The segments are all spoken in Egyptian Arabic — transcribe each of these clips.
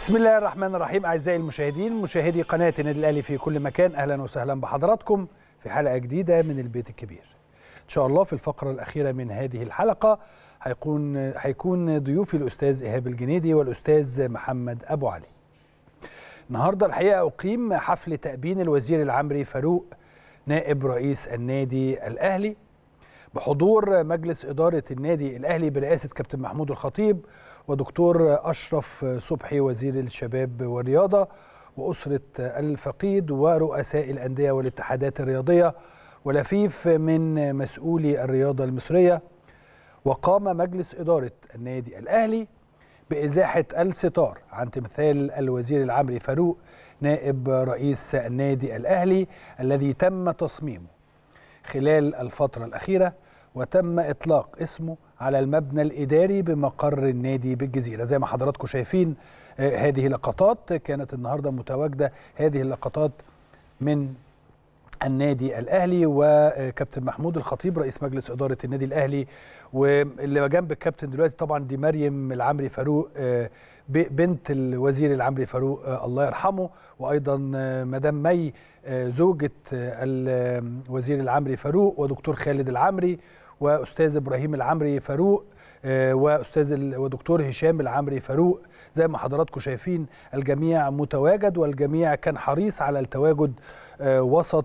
بسم الله الرحمن الرحيم اعزائي المشاهدين مشاهدي قناه النادي الاهلي في كل مكان اهلا وسهلا بحضراتكم في حلقه جديده من البيت الكبير ان شاء الله في الفقره الاخيره من هذه الحلقه هيكون هيكون ضيوفي الاستاذ ايهاب الجنيدي والاستاذ محمد ابو علي النهارده الحقيقه اقيم حفل تابين الوزير العمري فاروق نائب رئيس النادي الاهلي بحضور مجلس اداره النادي الاهلي برئاسه كابتن محمود الخطيب ودكتور اشرف صبحي وزير الشباب والرياضه واسره الفقيد ورؤساء الانديه والاتحادات الرياضيه ولفيف من مسؤولي الرياضه المصريه وقام مجلس اداره النادي الاهلي بازاحه الستار عن تمثال الوزير العمري فاروق نائب رئيس النادي الاهلي الذي تم تصميمه خلال الفتره الاخيره وتم اطلاق اسمه على المبنى الاداري بمقر النادي بالجزيره زي ما حضراتكم شايفين هذه لقطات كانت النهارده متواجده هذه اللقطات من النادي الاهلي وكابتن محمود الخطيب رئيس مجلس اداره النادي الاهلي واللي جنب الكابتن دلوقتي طبعا دي مريم العمري فاروق بنت الوزير العمري فاروق الله يرحمه وايضا مدام مي زوجة الوزير العمري فاروق ودكتور خالد العمري واستاذ ابراهيم العمري فاروق واستاذ ودكتور هشام العمري فاروق زي ما حضراتكم شايفين الجميع متواجد والجميع كان حريص على التواجد وسط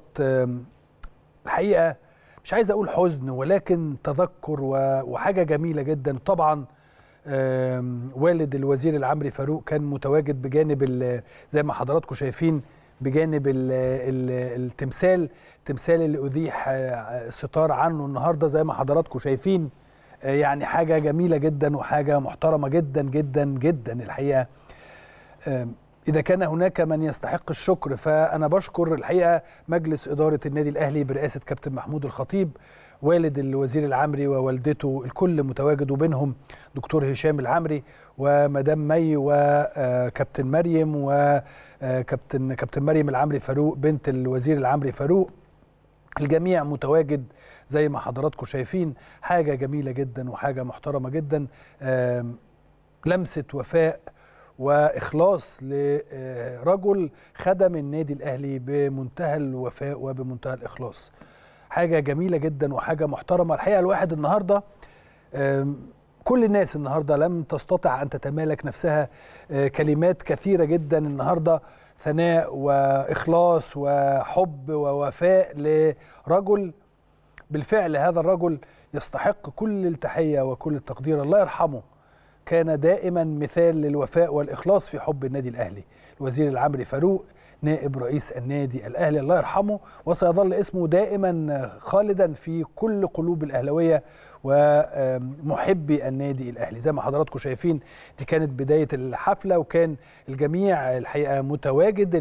الحقيقه مش عايز اقول حزن ولكن تذكر وحاجه جميله جدا طبعا والد الوزير العمري فاروق كان متواجد بجانب زي ما حضراتكم شايفين بجانب ال ال التمثال التمثال اللي اذيح ستار عنه النهارده زي ما حضراتكم شايفين يعني حاجه جميله جدا وحاجه محترمه جدا جدا جدا الحقيقه اذا كان هناك من يستحق الشكر فانا بشكر الحقيقه مجلس اداره النادي الاهلي برئاسه كابتن محمود الخطيب والد الوزير العمري ووالدته الكل متواجد وبينهم دكتور هشام العمري ومدام مي وكابتن مريم وكابتن كابتن مريم العمري فاروق بنت الوزير العمري فاروق الجميع متواجد زي ما حضراتكم شايفين حاجة جميلة جدا وحاجة محترمة جدا لمسة وفاء وإخلاص لرجل خدم النادي الأهلي بمنتهى الوفاء وبمنتهى الإخلاص حاجة جميلة جدا وحاجة محترمة الحقيقة الواحد النهاردة كل الناس النهاردة لم تستطع أن تتمالك نفسها كلمات كثيرة جدا النهاردة ثناء وإخلاص وحب ووفاء لرجل بالفعل هذا الرجل يستحق كل التحية وكل التقدير الله يرحمه كان دائما مثال للوفاء والإخلاص في حب النادي الأهلي الوزير العمري فاروق نائب رئيس النادي الأهلي الله يرحمه وسيظل اسمه دائما خالدا في كل قلوب الأهلوية ومحبي النادي الأهلي زي ما حضراتكم شايفين دي كانت بداية الحفلة وكان الجميع الحقيقة متواجد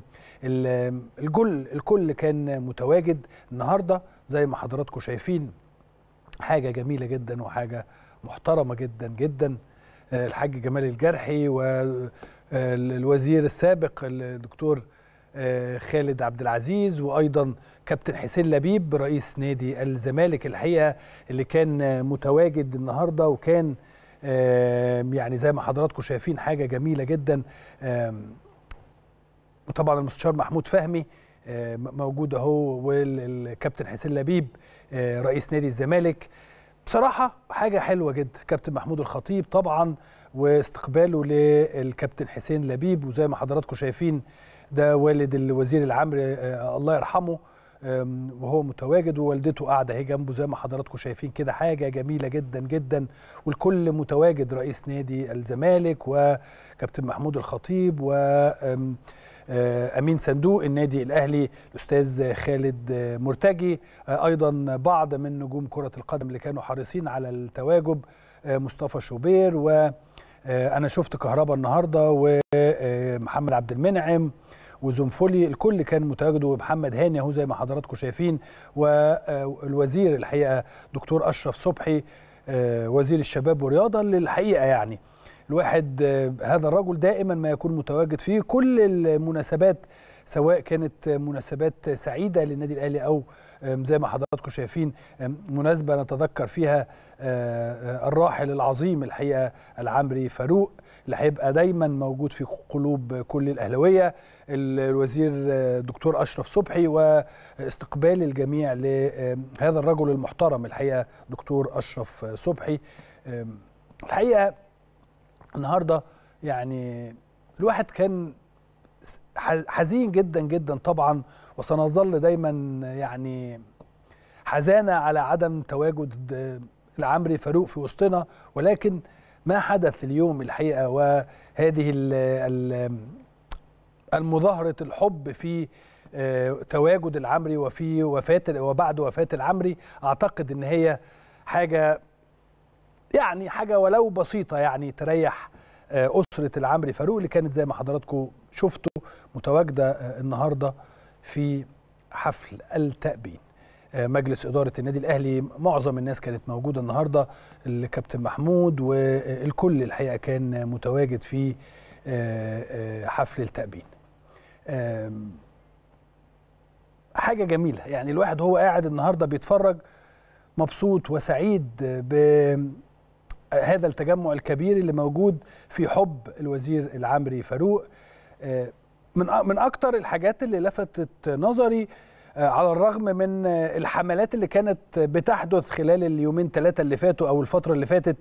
الكل الكل كان متواجد النهارده زي ما حضراتكم شايفين حاجه جميله جدا وحاجه محترمه جدا جدا الحاج جمال الجرحي والوزير السابق الدكتور خالد عبد العزيز وايضا كابتن حسين لبيب رئيس نادي الزمالك الحقيقه اللي كان متواجد النهارده وكان يعني زي ما حضراتكم شايفين حاجه جميله جدا وطبعا المستشار محمود فهمي موجود اهو والكابتن حسين لبيب رئيس نادي الزمالك بصراحه حاجه حلوه جدا كابتن محمود الخطيب طبعا واستقباله للكابتن حسين لبيب وزي ما حضراتكم شايفين ده والد الوزير العمري الله يرحمه وهو متواجد ووالدته قاعده اهي جنبه زي ما حضراتكم شايفين كده حاجه جميله جدا جدا والكل متواجد رئيس نادي الزمالك وكابتن محمود الخطيب و امين صندوق النادي الاهلي الاستاذ خالد مرتجي ايضا بعض من نجوم كره القدم اللي كانوا حريصين على التواجد مصطفى شوبير وانا شفت كهربا النهارده ومحمد عبد المنعم وزنفولي الكل كان متواجد ومحمد هاني اهو زي ما حضراتكم شايفين والوزير الحقيقه دكتور اشرف صبحي وزير الشباب والرياضه اللي الحقيقه يعني الواحد هذا الرجل دائما ما يكون متواجد في كل المناسبات سواء كانت مناسبات سعيده للنادي الاهلي او زي ما حضراتكم شايفين مناسبة نتذكر فيها الراحل العظيم الحقيقة العمري فاروق اللي هيبقى دايما موجود في قلوب كل الأهلوية الوزير دكتور أشرف صبحي واستقبال الجميع لهذا الرجل المحترم الحقيقة دكتور أشرف صبحي الحقيقة النهاردة يعني الواحد كان حزين جدا جدا طبعا وسنظل دايما يعني حزانة على عدم تواجد العمري فاروق في وسطنا ولكن ما حدث اليوم الحقيقة وهذه المظاهرة الحب في تواجد العمري وفي وفاة وبعد وفاة العمري أعتقد أن هي حاجة يعني حاجة ولو بسيطة يعني تريح أسرة العمري فاروق اللي كانت زي ما حضراتكم شفتوا متواجدة النهاردة في حفل التأبين مجلس إدارة النادي الأهلي معظم الناس كانت موجودة النهاردة الكابتن محمود والكل الحقيقة كان متواجد في حفل التأبين حاجة جميلة يعني الواحد هو قاعد النهاردة بيتفرج مبسوط وسعيد بهذا التجمع الكبير اللي موجود في حب الوزير العمري فاروق من من اكتر الحاجات اللي لفتت نظري على الرغم من الحملات اللي كانت بتحدث خلال اليومين ثلاثة اللي فاتوا أو الفترة اللي فاتت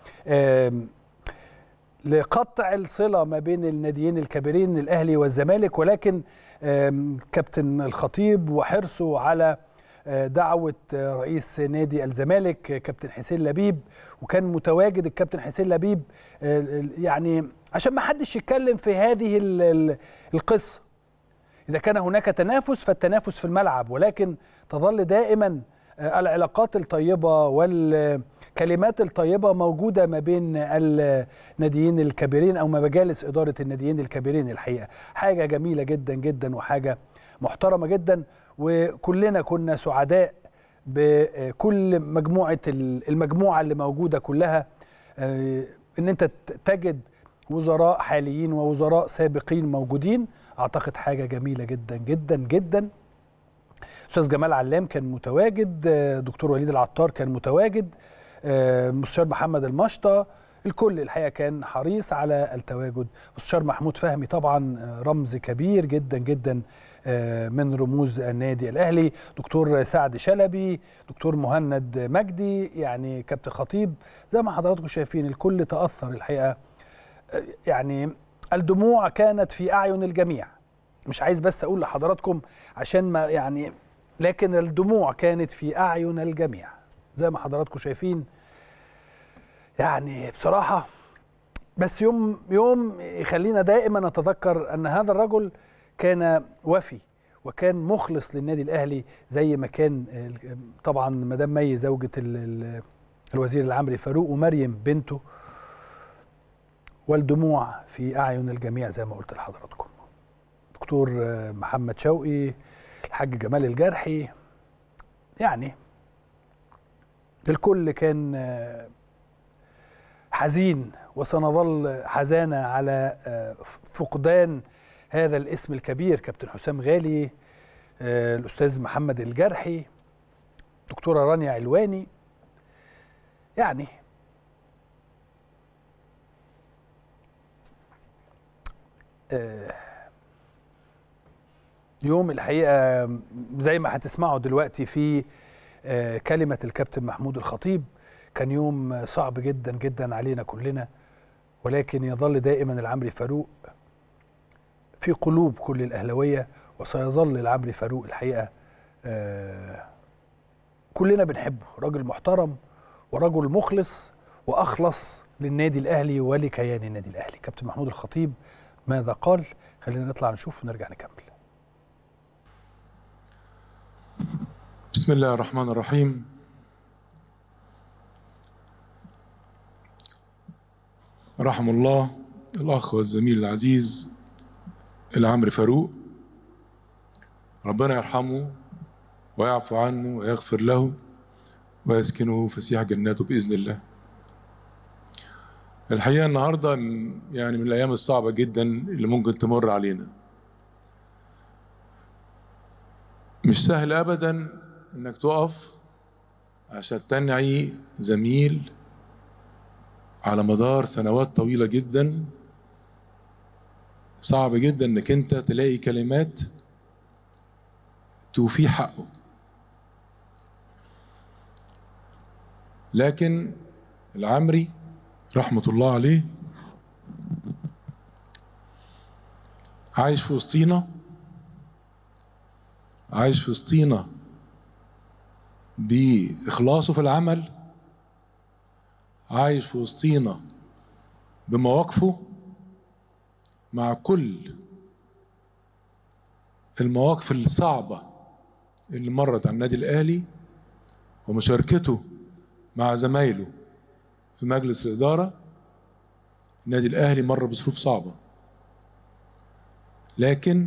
لقطع الصلة ما بين الناديين الكبيرين الأهلي والزمالك ولكن كابتن الخطيب وحرصه على دعوة رئيس نادي الزمالك كابتن حسين لبيب وكان متواجد الكابتن حسين لبيب يعني عشان ما حدش يتكلم في هذه القصة إذا كان هناك تنافس فالتنافس في الملعب ولكن تظل دائما العلاقات الطيبة والكلمات الطيبة موجودة ما بين الناديين الكبيرين أو مجالس إدارة الناديين الكبيرين الحقيقة حاجة جميلة جدا جدا وحاجة محترمة جدا وكلنا كنا سعداء بكل مجموعة المجموعة اللي موجودة كلها ان انت تجد وزراء حاليين ووزراء سابقين موجودين اعتقد حاجة جميلة جدا جدا جدا استاذ جمال علام كان متواجد دكتور وليد العطار كان متواجد مستشار محمد المشطة الكل الحقيقه كان حريص على التواجد مستشار محمود فهمي طبعا رمز كبير جدا جدا من رموز النادي الاهلي دكتور سعد شلبي دكتور مهند مجدي يعني كابتن خطيب زي ما حضراتكم شايفين الكل تاثر الحقيقه يعني الدموع كانت في اعين الجميع مش عايز بس اقول لحضراتكم عشان ما يعني لكن الدموع كانت في اعين الجميع زي ما حضراتكم شايفين يعني بصراحه بس يوم يوم يخلينا دائما نتذكر ان هذا الرجل كان وفي وكان مخلص للنادي الاهلي زي ما كان طبعا مدام مي زوجة الوزير العمري فاروق ومريم بنته والدموع في اعين الجميع زي ما قلت لحضراتكم دكتور محمد شوقي الحاج جمال الجرحي يعني الكل كان حزين وسنظل حزانة على فقدان هذا الاسم الكبير كابتن حسام غالي الأستاذ محمد الجرحي دكتورة رانيا علواني يعني يوم الحقيقة زي ما هتسمعوا دلوقتي في كلمة الكابتن محمود الخطيب كان يوم صعب جدا جدا علينا كلنا ولكن يظل دائما العمري فاروق في قلوب كل الأهلوية وسيظل العمري فاروق الحقيقة كلنا بنحبه راجل محترم ورجل مخلص وأخلص للنادي الأهلي ولكيان النادي الأهلي كابتن محمود الخطيب ماذا قال خلينا نطلع نشوف ونرجع نكمل بسم الله الرحمن الرحيم رحم الله الأخ والزميل العزيز العمري فاروق ربنا يرحمه ويعفو عنه ويغفر له ويسكنه فسيح جناته بإذن الله الحقيقة النهاردة يعني من الأيام الصعبة جدا اللي ممكن تمر علينا مش سهل أبدا انك تقف عشان تنعي زميل على مدار سنوات طويلة جدا صعب جدا انك انت تلاقي كلمات توفيه حقه لكن العمري رحمة الله عليه عايش في وسطينا عايش في وسطينا بإخلاصه في العمل عايش في وسطينا بمواقفه مع كل المواقف الصعبة اللي مرت على النادي الأهلي ومشاركته مع زمايله في مجلس الإدارة النادي الأهلي مر بظروف صعبة لكن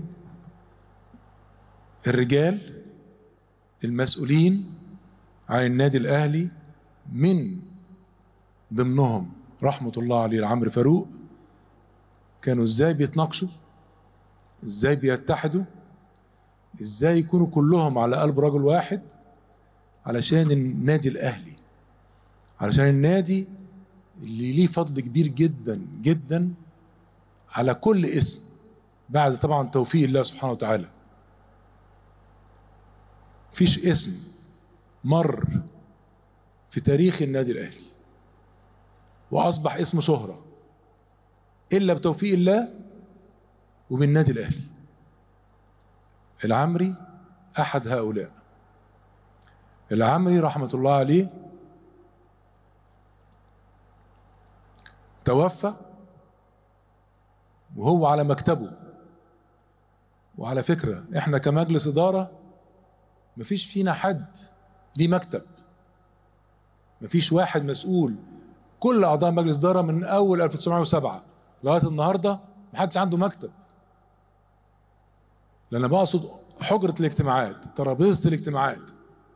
الرجال المسؤولين عن النادي الأهلي من ضمنهم رحمة الله عليه العمرو فاروق كانوا ازاي بيتناقشوا ازاي بيتحدوا ازاي يكونوا كلهم على قلب رجل واحد علشان النادي الاهلي علشان النادي اللي ليه فضل كبير جدا جدا على كل اسم بعد طبعا توفيق الله سبحانه وتعالى فيش اسم مر في تاريخ النادي الاهلي واصبح اسمه شهره الا بتوفيق الله وبالنادي الاهلي العمري احد هؤلاء العمري رحمه الله عليه توفى وهو على مكتبه وعلى فكره احنا كمجلس اداره مفيش فينا حد ليه مكتب مفيش واحد مسؤول كل اعضاء مجلس اداره من اول 1907 لغايه النهارده محدش عنده مكتب لان بقصد حجره الاجتماعات ترابيزه الاجتماعات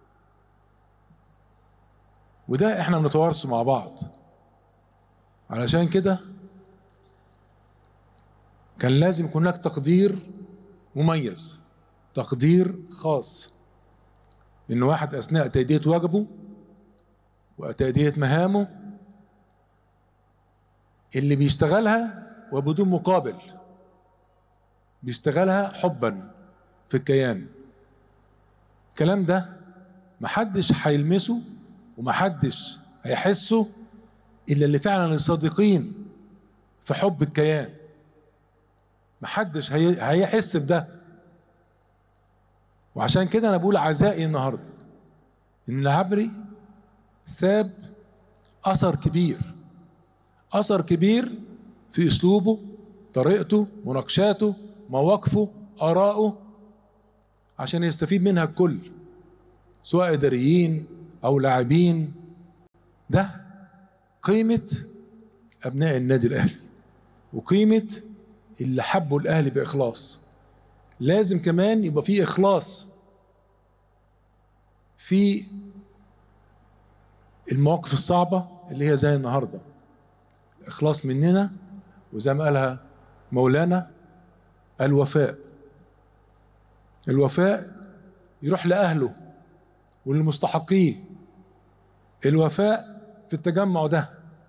وده احنا بنتوارثه مع بعض علشان كده كان لازم يكون هناك تقدير مميز تقدير خاص ان واحد اثناء تأدية واجبه وتأدية مهامه اللي بيشتغلها وبدون مقابل بيشتغلها حبا في الكيان الكلام ده محدش هيلمسه ومحدش هيحسه الا اللي فعلا الصادقين في حب الكيان محدش هي... هيحس بده وعشان كده انا بقول عزائي النهارده ان العبري ساب اثر كبير اثر كبير في اسلوبه طريقته مناقشاته مواقفه ارائه عشان يستفيد منها الكل سواء اداريين او لاعبين ده قيمه ابناء النادي الاهلي وقيمه اللي حبوا الاهلي باخلاص لازم كمان يبقى في اخلاص في المواقف الصعبه اللي هي زي النهارده اخلاص مننا وزي ما قالها مولانا الوفاء الوفاء يروح لاهله وللمستحقيه الوفاء في التجمع ده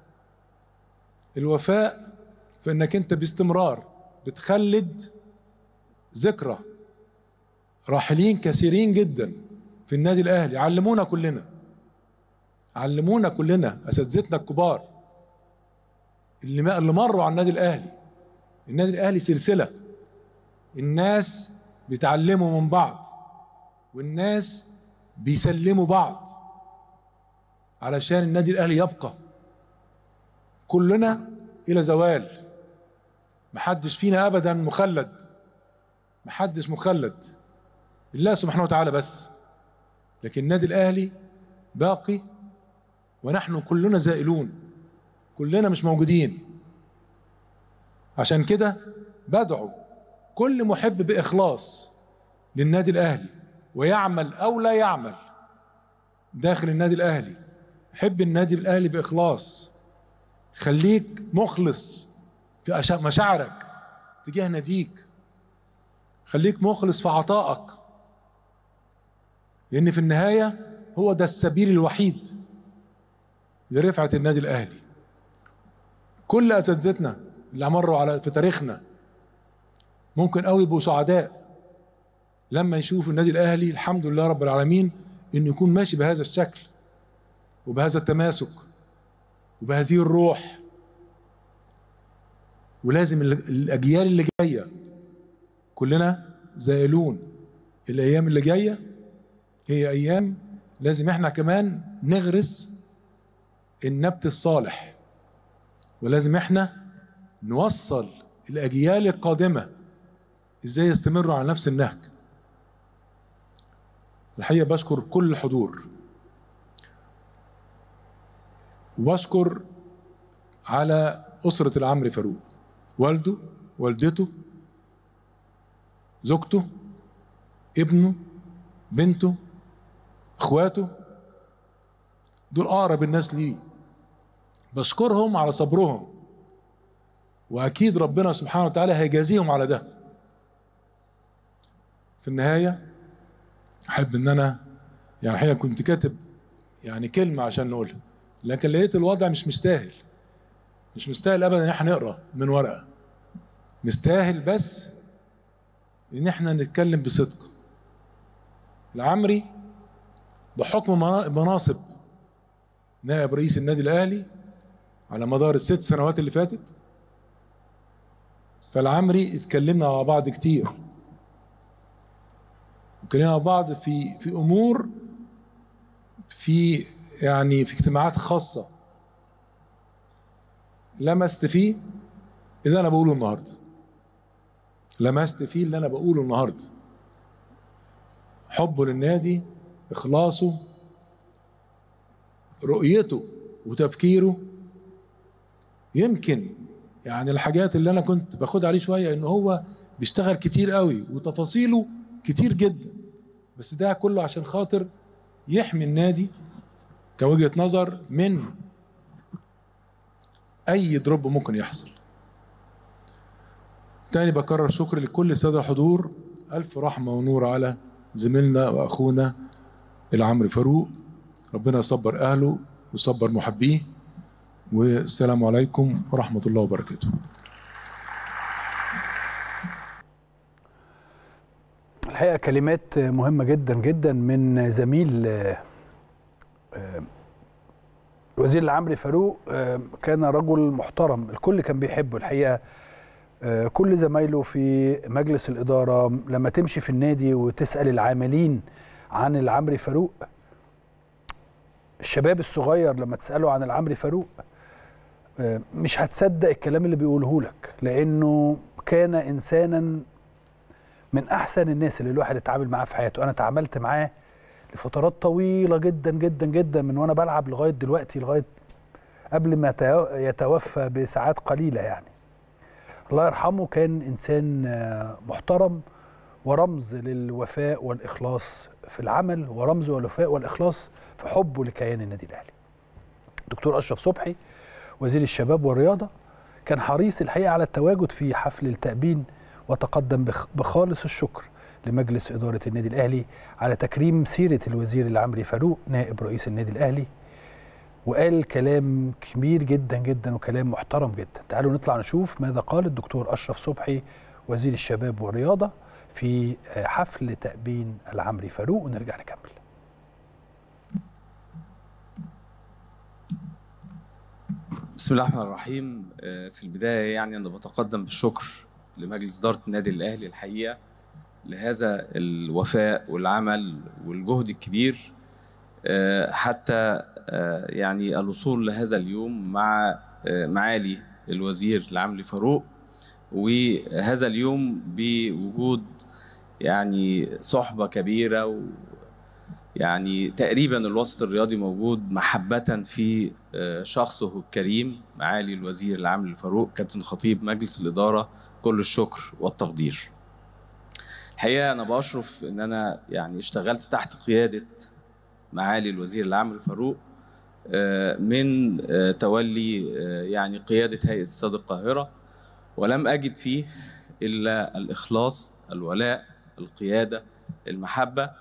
الوفاء في انك انت باستمرار بتخلد ذكرى راحلين كثيرين جدا في النادي الاهلي علمونا كلنا علمونا كلنا اساتذتنا الكبار اللي اللي مروا على النادي الاهلي النادي الاهلي سلسله الناس بيتعلموا من بعض والناس بيسلموا بعض علشان النادي الاهلي يبقى كلنا الى زوال محدش فينا ابدا مخلد محدش مخلد الله سبحانه وتعالى بس لكن النادي الاهلي باقي ونحن كلنا زائلون كلنا مش موجودين عشان كده بدعو كل محب باخلاص للنادي الاهلي ويعمل او لا يعمل داخل النادي الاهلي حب النادي الاهلي باخلاص خليك مخلص في مشاعرك تجاه ناديك خليك مخلص في عطائك لان في النهايه هو ده السبيل الوحيد لرفعه النادي الاهلي كل اساتذتنا اللي مروا على في تاريخنا ممكن قوي يبقوا سعداء لما يشوفوا النادي الاهلي الحمد لله رب العالمين انه يكون ماشي بهذا الشكل وبهذا التماسك وبهذه الروح ولازم الاجيال اللي جايه كلنا زائلون الايام اللي جايه هي ايام لازم احنا كمان نغرس النبت الصالح ولازم احنا نوصل الاجيال القادمه ازاي يستمروا على نفس النهج الحقيقه بشكر كل الحضور واشكر على اسره العمري فاروق والده والدته زوجته ابنه بنته اخواته دول اقرب الناس ليه بشكرهم على صبرهم واكيد ربنا سبحانه وتعالى هيجازيهم على ده في النهايه احب ان انا يعني الحقيقه كنت كاتب يعني كلمه عشان نقولها لكن لقيت الوضع مش مستاهل مش مستاهل ابدا ان احنا نقرا من ورقه مستاهل بس ان احنا نتكلم بصدق العمري بحكم مناصب نائب رئيس النادي الاهلي على مدار الست سنوات اللي فاتت فالعمري اتكلمنا مع بعض كتير اتكلمنا مع بعض في في امور في يعني في اجتماعات خاصه لمست فيه اللي انا بقوله النهارده لمست فيه اللي انا بقوله النهارده حبه للنادي اخلاصه رؤيته وتفكيره يمكن يعني الحاجات اللي انا كنت باخد عليه شويه ان هو بيشتغل كتير قوي وتفاصيله كتير جدا بس ده كله عشان خاطر يحمي النادي كوجهه نظر من اي دروب ممكن يحصل تاني بكرر شكر لكل الساده الحضور الف رحمه ونور على زميلنا واخونا العمري فاروق ربنا يصبر اهله ويصبر محبيه والسلام عليكم ورحمه الله وبركاته الحقيقه كلمات مهمه جدا جدا من زميل وزير العمري فاروق كان رجل محترم الكل كان بيحبه الحقيقه كل زمايله في مجلس الاداره لما تمشي في النادي وتسال العاملين عن العمري فاروق الشباب الصغير لما تساله عن العمري فاروق مش هتصدق الكلام اللي بيقوله لك لانه كان انسانا من احسن الناس اللي الواحد اتعامل معاه في حياته انا تعاملت معاه لفترات طويله جدا جدا جدا من وانا بلعب لغايه دلوقتي لغايه قبل ما يتوفى بساعات قليله يعني الله يرحمه كان انسان محترم ورمز للوفاء والاخلاص في العمل ورمز الوفاء والاخلاص في حبه لكيان النادي الاهلي دكتور اشرف صبحي وزير الشباب والرياضه كان حريص الحقيقه على التواجد في حفل التأبين وتقدم بخالص الشكر لمجلس إدارة النادي الأهلي على تكريم سيرة الوزير العمري فاروق نائب رئيس النادي الأهلي وقال كلام كبير جدا جدا وكلام محترم جدا تعالوا نطلع نشوف ماذا قال الدكتور أشرف صبحي وزير الشباب والرياضة في حفل تأبين العمري فاروق ونرجع نكمل بسم الله الرحمن الرحيم في البداية يعني أنا بتقدم بالشكر لمجلس إدارة النادي الأهلي الحقيقة لهذا الوفاء والعمل والجهد الكبير حتى يعني الوصول لهذا اليوم مع معالي الوزير العمري فاروق وهذا اليوم بوجود يعني صحبة كبيرة و يعني تقريبا الوسط الرياضي موجود محبة في شخصه الكريم معالي الوزير العام فاروق كابتن خطيب مجلس الإدارة كل الشكر والتقدير الحقيقة أنا بشرف إن أنا يعني اشتغلت تحت قيادة معالي الوزير العام فاروق من تولي يعني قيادة هيئة استاد القاهرة ولم أجد فيه إلا الإخلاص الولاء القيادة المحبة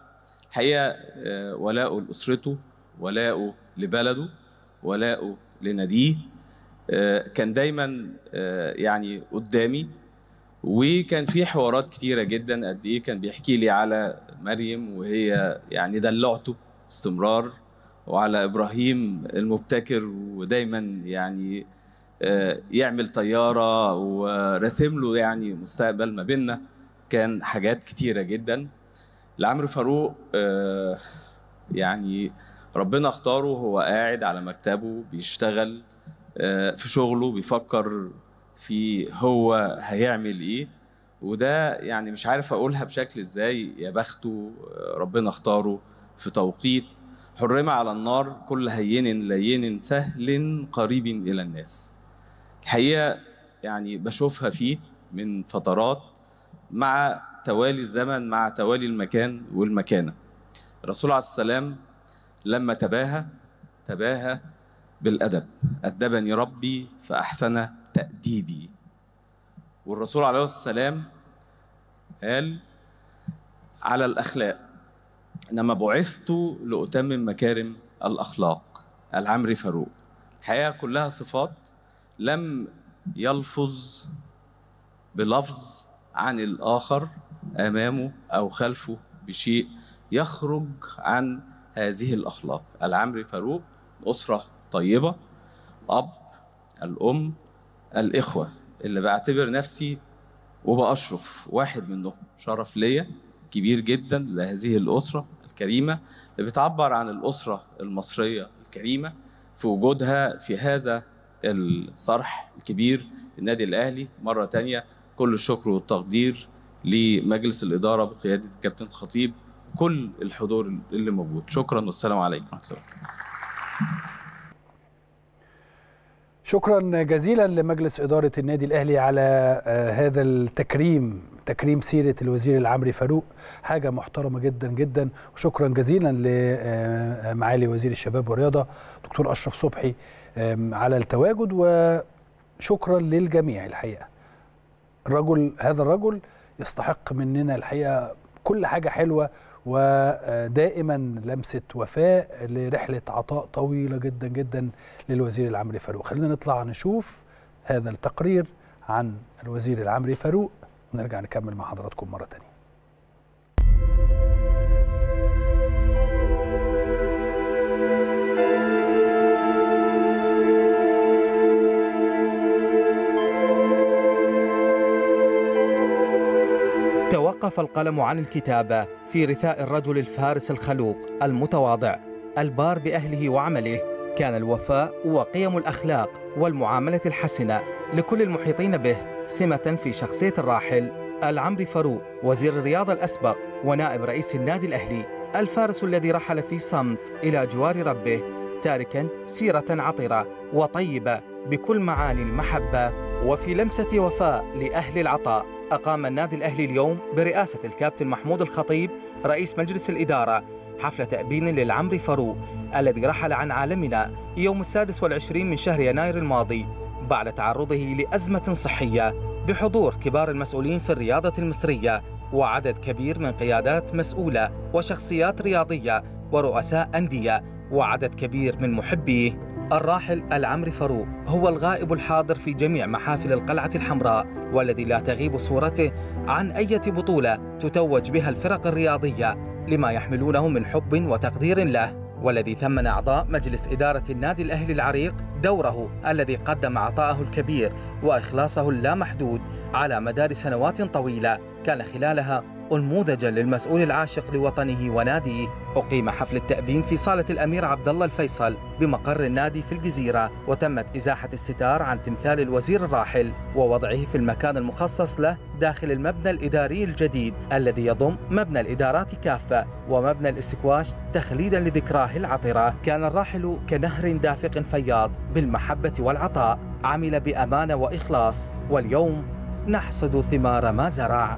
حقيقة آه، ولاؤه لأسرته ولاؤه لبلده ولاؤه لناديه آه، كان دايما آه، يعني قدامي وكان في حوارات كتيرة جدا قد إيه كان بيحكي لي على مريم وهي يعني دلعته استمرار وعلى إبراهيم المبتكر ودايما يعني آه، يعمل طيارة ورسم له يعني مستقبل ما بيننا كان حاجات كتيرة جدا لعمرو فاروق آه، يعني ربنا اختاره وهو قاعد على مكتبه بيشتغل آه، في شغله بيفكر في هو هيعمل ايه وده يعني مش عارف اقولها بشكل ازاي يا بخته آه، ربنا اختاره في توقيت حرم على النار كل هين لين سهل قريب الى الناس الحقيقه يعني بشوفها فيه من فترات مع توالي الزمن مع توالي المكان والمكانه الرسول عليه السلام لما تباهى تباهى بالادب ادبني ربي فاحسن تاديبي والرسول عليه السلام قال على الاخلاق انما بعثت لاتمم مكارم الاخلاق العمري فاروق الحقيقه كلها صفات لم يلفظ بلفظ عن الاخر امامه او خلفه بشيء يخرج عن هذه الاخلاق العمري فاروق اسره طيبه اب الام الاخوه اللي بعتبر نفسي وبأشرف واحد منهم شرف ليا كبير جدا لهذه الأسرة الكريمة اللي بتعبر عن الأسرة المصرية الكريمة في وجودها في هذا الصرح الكبير النادي الأهلي مرة تانية كل الشكر والتقدير لمجلس الإدارة بقيادة الكابتن خطيب كل الحضور اللي موجود شكرا والسلام عليكم ورحمة الله شكرا جزيلا لمجلس إدارة النادي الأهلي على آه، هذا التكريم تكريم سيرة الوزير العمري فاروق حاجة محترمة جدا جدا وشكرا جزيلا لمعالي وزير الشباب والرياضة دكتور أشرف صبحي آم، على التواجد وشكرا للجميع الحقيقة الرجل هذا الرجل يستحق مننا الحقيقة كل حاجة حلوة ودائما لمسة وفاء لرحلة عطاء طويلة جدا جدا للوزير العمري فاروق خلينا نطلع نشوف هذا التقرير عن الوزير العمري فاروق ونرجع نكمل مع حضراتكم مرة تانية توقف القلم عن الكتابة في رثاء الرجل الفارس الخلوق المتواضع البار بأهله وعمله كان الوفاء وقيم الأخلاق والمعاملة الحسنة لكل المحيطين به سمة في شخصية الراحل العمري فاروق وزير الرياضة الأسبق ونائب رئيس النادي الأهلي الفارس الذي رحل في صمت إلى جوار ربه تاركا سيرة عطرة وطيبة بكل معاني المحبة وفي لمسة وفاء لأهل العطاء أقام النادي الأهلي اليوم برئاسة الكابتن محمود الخطيب رئيس مجلس الإدارة حفل تأبين للعمري فاروق الذي رحل عن عالمنا يوم السادس والعشرين من شهر يناير الماضي بعد تعرضه لأزمة صحية بحضور كبار المسؤولين في الرياضة المصرية وعدد كبير من قيادات مسؤولة وشخصيات رياضية ورؤساء أندية وعدد كبير من محبيه الراحل العمري فاروق هو الغائب الحاضر في جميع محافل القلعة الحمراء والذي لا تغيب صورته عن أي بطولة تتوج بها الفرق الرياضية لما يحملونه من حب وتقدير له والذي ثمن أعضاء مجلس إدارة النادي الأهلي العريق دوره الذي قدم عطاءه الكبير وإخلاصه اللامحدود على مدار سنوات طويلة كان خلالها أنموذجا للمسؤول العاشق لوطنه وناديه أقيم حفل التأبين في صالة الأمير عبد الله الفيصل بمقر النادي في الجزيرة وتمت إزاحة الستار عن تمثال الوزير الراحل ووضعه في المكان المخصص له داخل المبنى الإداري الجديد الذي يضم مبنى الإدارات كافة ومبنى الاستكواش تخليدا لذكراه العطرة كان الراحل كنهر دافق فياض بالمحبة والعطاء عمل بأمانة وإخلاص واليوم نحصد ثمار ما زرع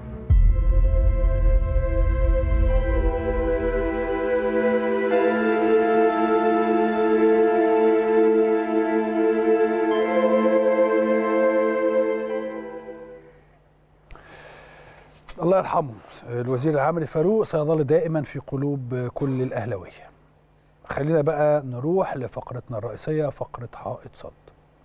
الله يرحمه الوزير العام فاروق سيظل دائما في قلوب كل الاهلاويه خلينا بقى نروح لفقرتنا الرئيسيه فقره حائط صد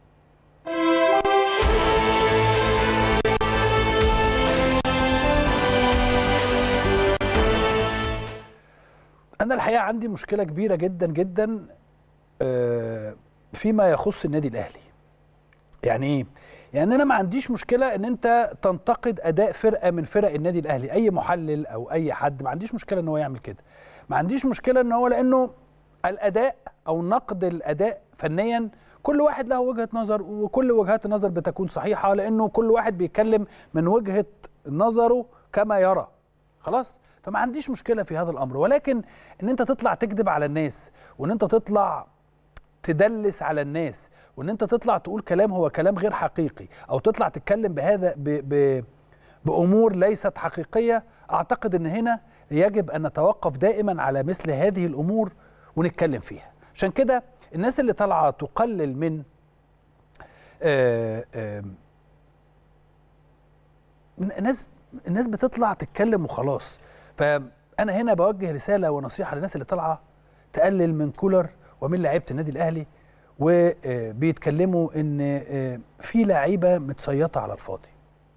انا الحقيقه عندي مشكله كبيره جدا جدا آه، فيما يخص النادي الاهلي يعني ايه يعني انا ما عنديش مشكله ان انت تنتقد اداء فرقه من فرق النادي الاهلي اي محلل او اي حد ما عنديش مشكله ان هو يعمل كده ما عنديش مشكله ان هو لانه الاداء او نقد الاداء فنيا كل واحد له وجهه نظر وكل وجهات النظر بتكون صحيحه لانه كل واحد بيتكلم من وجهه نظره كما يرى خلاص فما عنديش مشكله في هذا الامر ولكن ان انت تطلع تكذب على الناس وان انت تطلع تدلس على الناس وان انت تطلع تقول كلام هو كلام غير حقيقي او تطلع تتكلم بهذا ب ب بامور ليست حقيقيه اعتقد ان هنا يجب ان نتوقف دائما على مثل هذه الامور ونتكلم فيها عشان كده الناس اللي طالعه تقلل من آه، آه، الناس الناس بتطلع تتكلم وخلاص فانا هنا بوجه رساله ونصيحه للناس اللي طالعه تقلل من كولر ومن لعيبه النادي الاهلي وبيتكلموا ان آه، في لعيبه متسيطه على الفاضي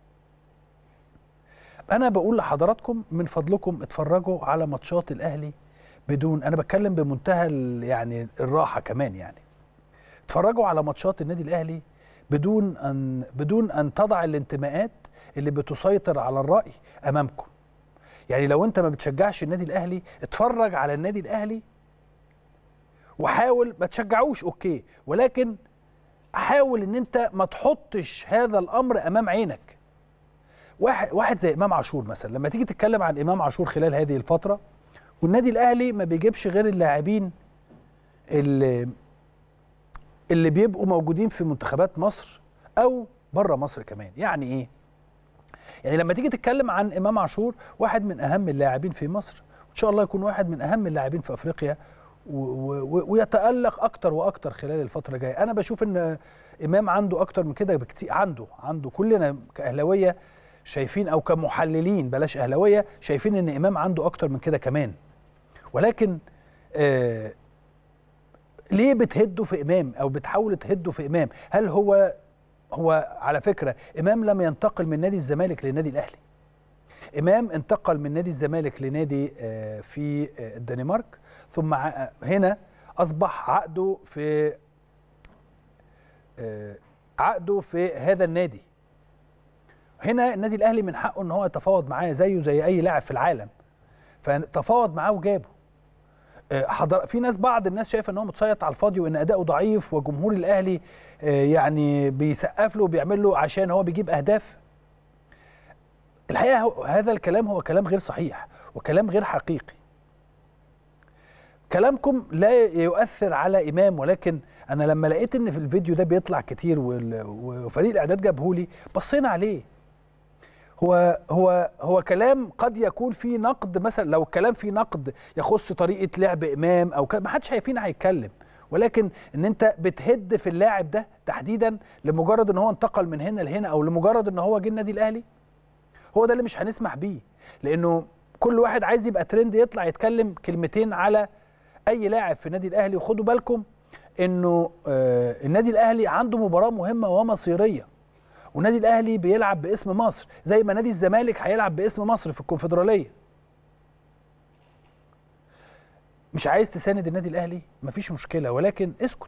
انا بقول لحضراتكم من فضلكم اتفرجوا على ماتشات الاهلي بدون انا بتكلم بمنتهى ال- يعني الراحه كمان يعني اتفرجوا على ماتشات النادي الاهلي بدون ان بدون ان تضع الانتماءات اللي بتسيطر على الراي امامكم يعني لو انت ما بتشجعش النادي الاهلي اتفرج على النادي الاهلي وحاول ما تشجعوش اوكي ولكن حاول ان انت ما تحطش هذا الامر امام عينك واحد واحد زي امام عاشور مثلا لما تيجي تتكلم عن امام عاشور خلال هذه الفتره والنادي الاهلي ما بيجيبش غير اللاعبين اللي اللي بيبقوا موجودين في منتخبات مصر او بره مصر كمان يعني ايه يعني لما تيجي تتكلم عن امام عاشور واحد من اهم اللاعبين في مصر وان شاء الله يكون واحد من اهم اللاعبين في افريقيا و- و- ويتالق اكتر واكتر خلال الفتره الجايه انا بشوف ان امام عنده اكتر من كده بكتير عنده عنده كلنا كاهلاويه شايفين او كمحللين بلاش اهلاويه شايفين ان امام عنده اكتر من كده كمان ولكن آه ليه بتهدوا في امام او بتحاولوا تهدوا في امام هل هو هو على فكره امام لم ينتقل من نادي الزمالك للنادي الاهلي امام انتقل من نادي الزمالك لنادي آه، في آه، الدنمارك ثم ع- هنا اصبح عقده في آه، عقده في هذا النادي هنا النادي الاهلي من حقه ان هو يتفاوض معاه زيه زي اي لاعب في العالم فتفاوض معاه وجابه آه، حضر في ناس بعض الناس شايفه ان هو متسيط على الفاضي وان اداؤه ضعيف وجمهور الاهلي آه، يعني بيسقف له وبيعمل له عشان هو بيجيب اهداف الحقيقه هو- هذا الكلام هو كلام غير صحيح وكلام غير حقيقي كلامكم لا يؤثر على امام ولكن انا لما لقيت ان في الفيديو ده بيطلع كتير وال- وفريق الاعداد جابهولي بصينا عليه هو هو هو كلام قد يكون فيه نقد مثلا لو الكلام فيه نقد يخص طريقه لعب امام او ما حدش فينا هيتكلم ولكن ان انت بتهد في اللاعب ده تحديدا لمجرد ان هو انتقل من هنا لهنا او لمجرد ان هو جه النادي الاهلي هو ده اللي مش هنسمح بيه لانه كل واحد عايز يبقى ترند يطلع يتكلم كلمتين على اي لاعب في النادي الاهلي وخدوا بالكم انه آه النادي الاهلي عنده مباراه مهمه ومصيريه والنادي الاهلي بيلعب باسم مصر زي ما نادي الزمالك هيلعب باسم مصر في الكونفدراليه مش عايز تساند النادي الاهلي مفيش مشكله ولكن اسكت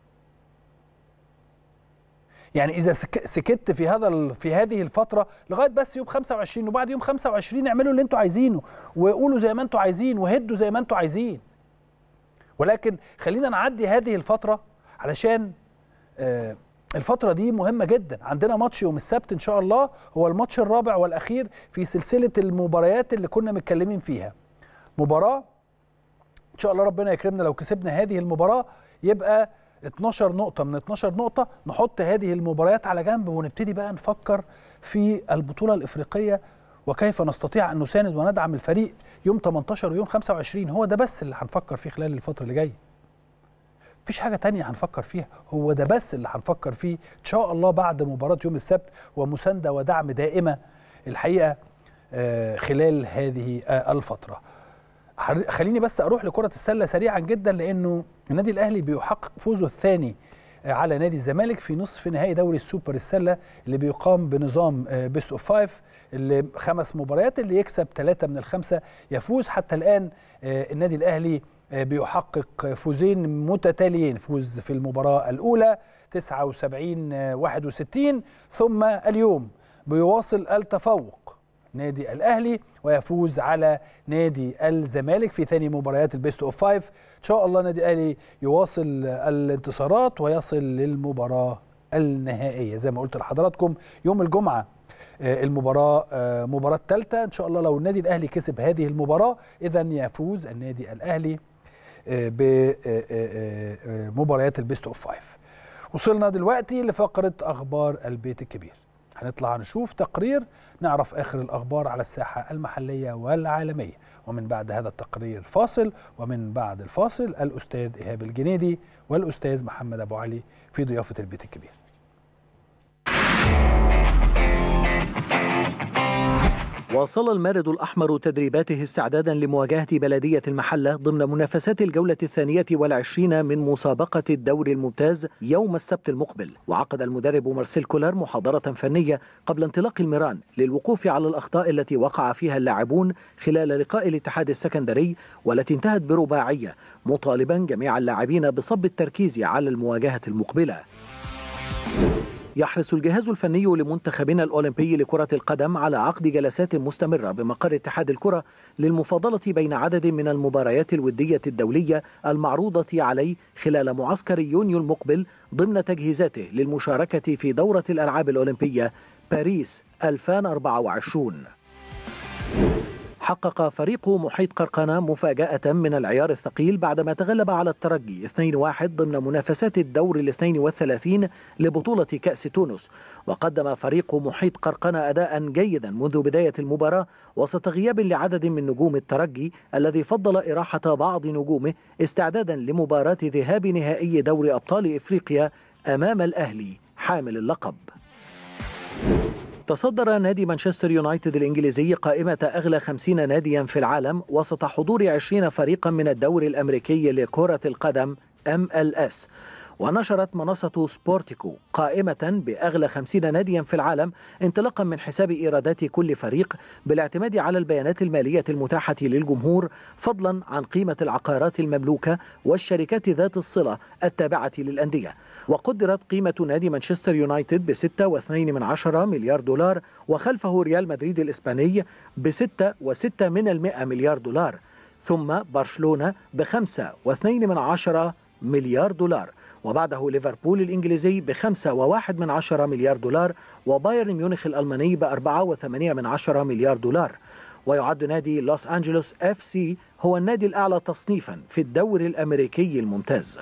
يعني اذا سك- سكت في هذا ال- في هذه الفتره لغايه بس يوم 25 وبعد يوم 25 اعملوا اللي انتوا عايزينه وقولوا زي ما انتوا عايزين وهدوا زي ما انتوا عايزين ولكن خلينا نعدي هذه الفتره علشان آه، الفترة دي مهمة جدا عندنا ماتش يوم السبت إن شاء الله هو الماتش الرابع والأخير في سلسلة المباريات اللي كنا متكلمين فيها مباراة إن شاء الله ربنا يكرمنا لو كسبنا هذه المباراة يبقى 12 نقطة من 12 نقطة نحط هذه المباريات على جنب ونبتدي بقى نفكر في البطولة الإفريقية وكيف نستطيع أن نساند وندعم الفريق يوم 18 ويوم 25 هو ده بس اللي هنفكر فيه خلال الفترة اللي جاية مفيش حاجة تانية هنفكر فيها هو ده بس اللي هنفكر فيه إن شاء الله بعد مباراة يوم السبت ومساندة ودعم دائمة الحقيقة آه، خلال هذه آه، الفتره حر- خليني بس اروح لكره السله سريعا جدا لانه النادي الاهلي بيحقق فوزه الثاني آه، على نادي الزمالك في نصف نهائي دوري السوبر السله اللي بيقام بنظام بيست اوف فايف اللي خمس مباريات اللي يكسب ثلاثه من الخمسه يفوز حتى الان آه، النادي الاهلي آه، بيحقق فوزين متتاليين فوز في المباراه الاولى 79 آه، 61 ثم اليوم بيواصل التفوق نادي الاهلي ويفوز على نادي الزمالك في ثاني مباريات البيست اوف فايف ان شاء الله نادي الاهلي يواصل الانتصارات ويصل للمباراه النهائيه زي ما قلت لحضراتكم يوم الجمعه آه، المباراه آه، مباراه ثالثه ان شاء الله لو النادي الاهلي كسب هذه المباراه اذا يفوز النادي الاهلي بمباريات البيست اوف فايف وصلنا دلوقتي لفقره اخبار البيت الكبير هنطلع نشوف تقرير نعرف اخر الاخبار على الساحه المحليه والعالميه ومن بعد هذا التقرير فاصل ومن بعد الفاصل الاستاذ ايهاب الجنيدي والاستاذ محمد ابو علي في ضيافه البيت الكبير واصل المارد الأحمر تدريباته استعدادا لمواجهة بلدية المحلة ضمن منافسات الجولة الثانية والعشرين من مسابقة الدوري الممتاز يوم السبت المقبل وعقد المدرب مارسيل كولر محاضرة فنية قبل انطلاق الميران للوقوف على الأخطاء التي وقع فيها اللاعبون خلال لقاء الاتحاد السكندري والتي انتهت برباعية مطالبا جميع اللاعبين بصب التركيز على المواجهة المقبلة يحرص الجهاز الفني لمنتخبنا الأولمبي لكرة القدم على عقد جلسات مستمرة بمقر اتحاد الكرة للمفاضلة بين عدد من المباريات الودية الدولية المعروضة عليه خلال معسكر يونيو المقبل ضمن تجهيزاته للمشاركة في دورة الألعاب الأولمبية باريس 2024 حقق فريق محيط قرقنة مفاجأة من العيار الثقيل بعدما تغلب على الترجي 2-1 ضمن منافسات الدور الاثنين والثلاثين لبطولة كأس تونس وقدم فريق محيط قرقنة أداء جيدا منذ بداية المباراة وسط غياب لعدد من نجوم الترجي الذي فضل إراحة بعض نجومه استعدادا لمباراة ذهاب نهائي دوري أبطال إفريقيا أمام الأهلي حامل اللقب تصدر نادي مانشستر يونايتد الإنجليزي قائمة أغلى 50 ناديا في العالم وسط حضور 20 فريقا من الدوري الأمريكي لكرة القدم MLS ونشرت منصة سبورتيكو قائمة بأغلى 50 ناديا في العالم انطلاقا من حساب إيرادات كل فريق بالاعتماد على البيانات المالية المتاحة للجمهور فضلا عن قيمة العقارات المملوكة والشركات ذات الصلة التابعة للأندية وقدرت قيمة نادي مانشستر يونايتد بستة واثنين من عشرة مليار دولار وخلفه ريال مدريد الإسباني بستة وستة من المئة مليار دولار ثم برشلونة بخمسة واثنين من عشرة مليار دولار وبعده ليفربول الإنجليزي بخمسة وواحد من عشرة مليار دولار وبايرن ميونخ الألماني بأربعة وثمانية من عشرة مليار دولار ويعد نادي لوس أنجلوس اف سي هو النادي الأعلى تصنيفا في الدوري الأمريكي الممتاز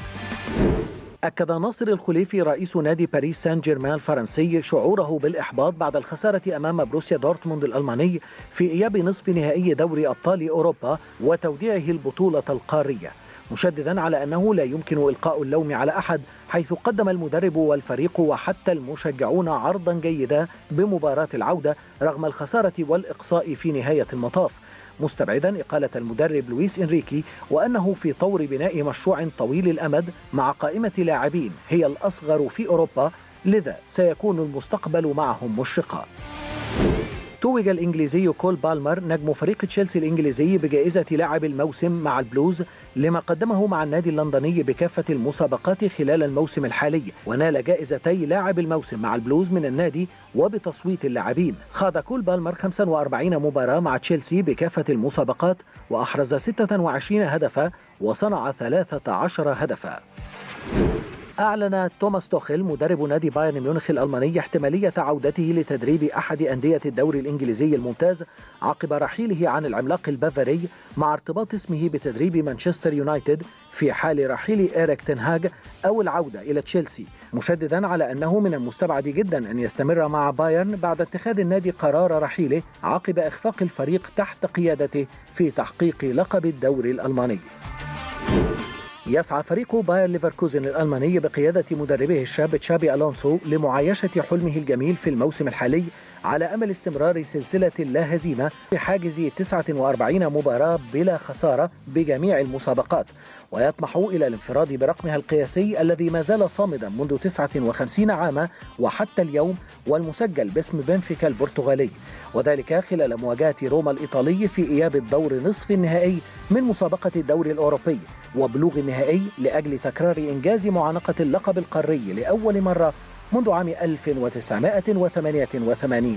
أكد ناصر الخليفي رئيس نادي باريس سان جيرمان الفرنسي شعوره بالإحباط بعد الخسارة أمام بروسيا دورتموند الألماني في إياب نصف نهائي دوري أبطال أوروبا وتوديعه البطولة القارية مشددا على أنه لا يمكن إلقاء اللوم على أحد حيث قدم المدرب والفريق وحتى المشجعون عرضا جيدا بمباراة العودة رغم الخسارة والإقصاء في نهاية المطاف مستبعدا إقالة المدرب لويس إنريكي وأنه في طور بناء مشروع طويل الأمد مع قائمة لاعبين هي الأصغر في أوروبا لذا سيكون المستقبل معهم مشرقا توج الإنجليزي كول بالمر نجم فريق تشيلسي الإنجليزي بجائزة لاعب الموسم مع البلوز لما قدمه مع النادي اللندني بكافة المسابقات خلال الموسم الحالي ونال جائزتي لاعب الموسم مع البلوز من النادي وبتصويت اللاعبين خاض كول بالمر 45 مباراة مع تشيلسي بكافة المسابقات وأحرز 26 هدفا وصنع 13 هدفا أعلن توماس توخيل مدرب نادي بايرن ميونخ الألماني احتمالية عودته لتدريب أحد أندية الدوري الإنجليزي الممتاز عقب رحيله عن العملاق البافاري مع ارتباط اسمه بتدريب مانشستر يونايتد في حال رحيل إيريك تنهاج أو العودة إلى تشيلسي مشددا على أنه من المستبعد جدا أن يستمر مع بايرن بعد اتخاذ النادي قرار رحيله عقب إخفاق الفريق تحت قيادته في تحقيق لقب الدوري الألماني يسعى فريق باير ليفركوزن الألماني بقيادة مدربه الشاب تشابي ألونسو لمعايشة حلمه الجميل في الموسم الحالي على أمل استمرار سلسلة لا هزيمة بحاجز 49 مباراة بلا خسارة بجميع المسابقات ويطمح إلى الانفراد برقمها القياسي الذي ما زال صامدا منذ 59 عاما وحتى اليوم والمسجل باسم بنفيكا البرتغالي وذلك خلال مواجهة روما الإيطالي في إياب الدور نصف النهائي من مسابقة الدوري الأوروبي وبلوغ النهائي لأجل تكرار إنجاز معانقة اللقب القاري لأول مرة منذ عام 1988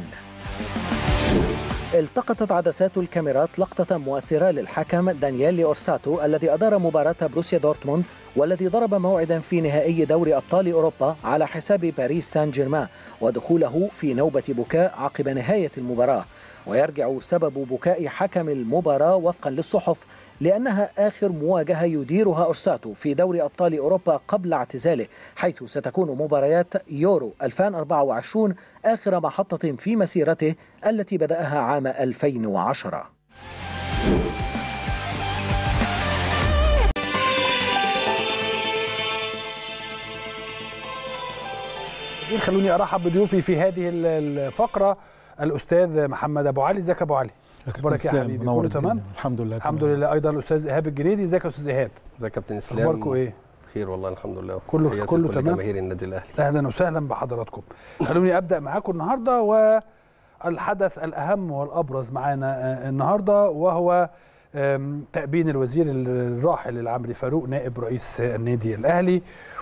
التقطت عدسات الكاميرات لقطة مؤثرة للحكم دانييل أورساتو الذي أدار مباراة بروسيا دورتموند والذي ضرب موعدا في نهائي دوري أبطال أوروبا على حساب باريس سان جيرمان ودخوله في نوبة بكاء عقب نهاية المباراة ويرجع سبب بكاء حكم المباراة وفقا للصحف لأنها آخر مواجهة يديرها أورساتو في دوري أبطال أوروبا قبل اعتزاله حيث ستكون مباريات يورو 2024 آخر محطة في مسيرته التي بدأها عام 2010 خلوني ارحب بضيوفي في هذه الفقره الاستاذ محمد ابو علي ازيك يا ابو علي اخبارك يا حبيبي كله تمام الحمد لله الحمد لله ايضا الاستاذ ايهاب الجنيدي ازيك يا استاذ ايهاب ازيك يا كابتن اسلام اخباركم ايه خير والله الحمد لله كله تحياتي كله لكل تمام جماهير النادي الاهلي اهلا وسهلا بحضراتكم خلوني ابدا معاكم النهارده والحدث الاهم والابرز معانا آه، النهارده وهو آم، تأبين الوزير الراحل العمري فاروق نائب رئيس النادي الاهلي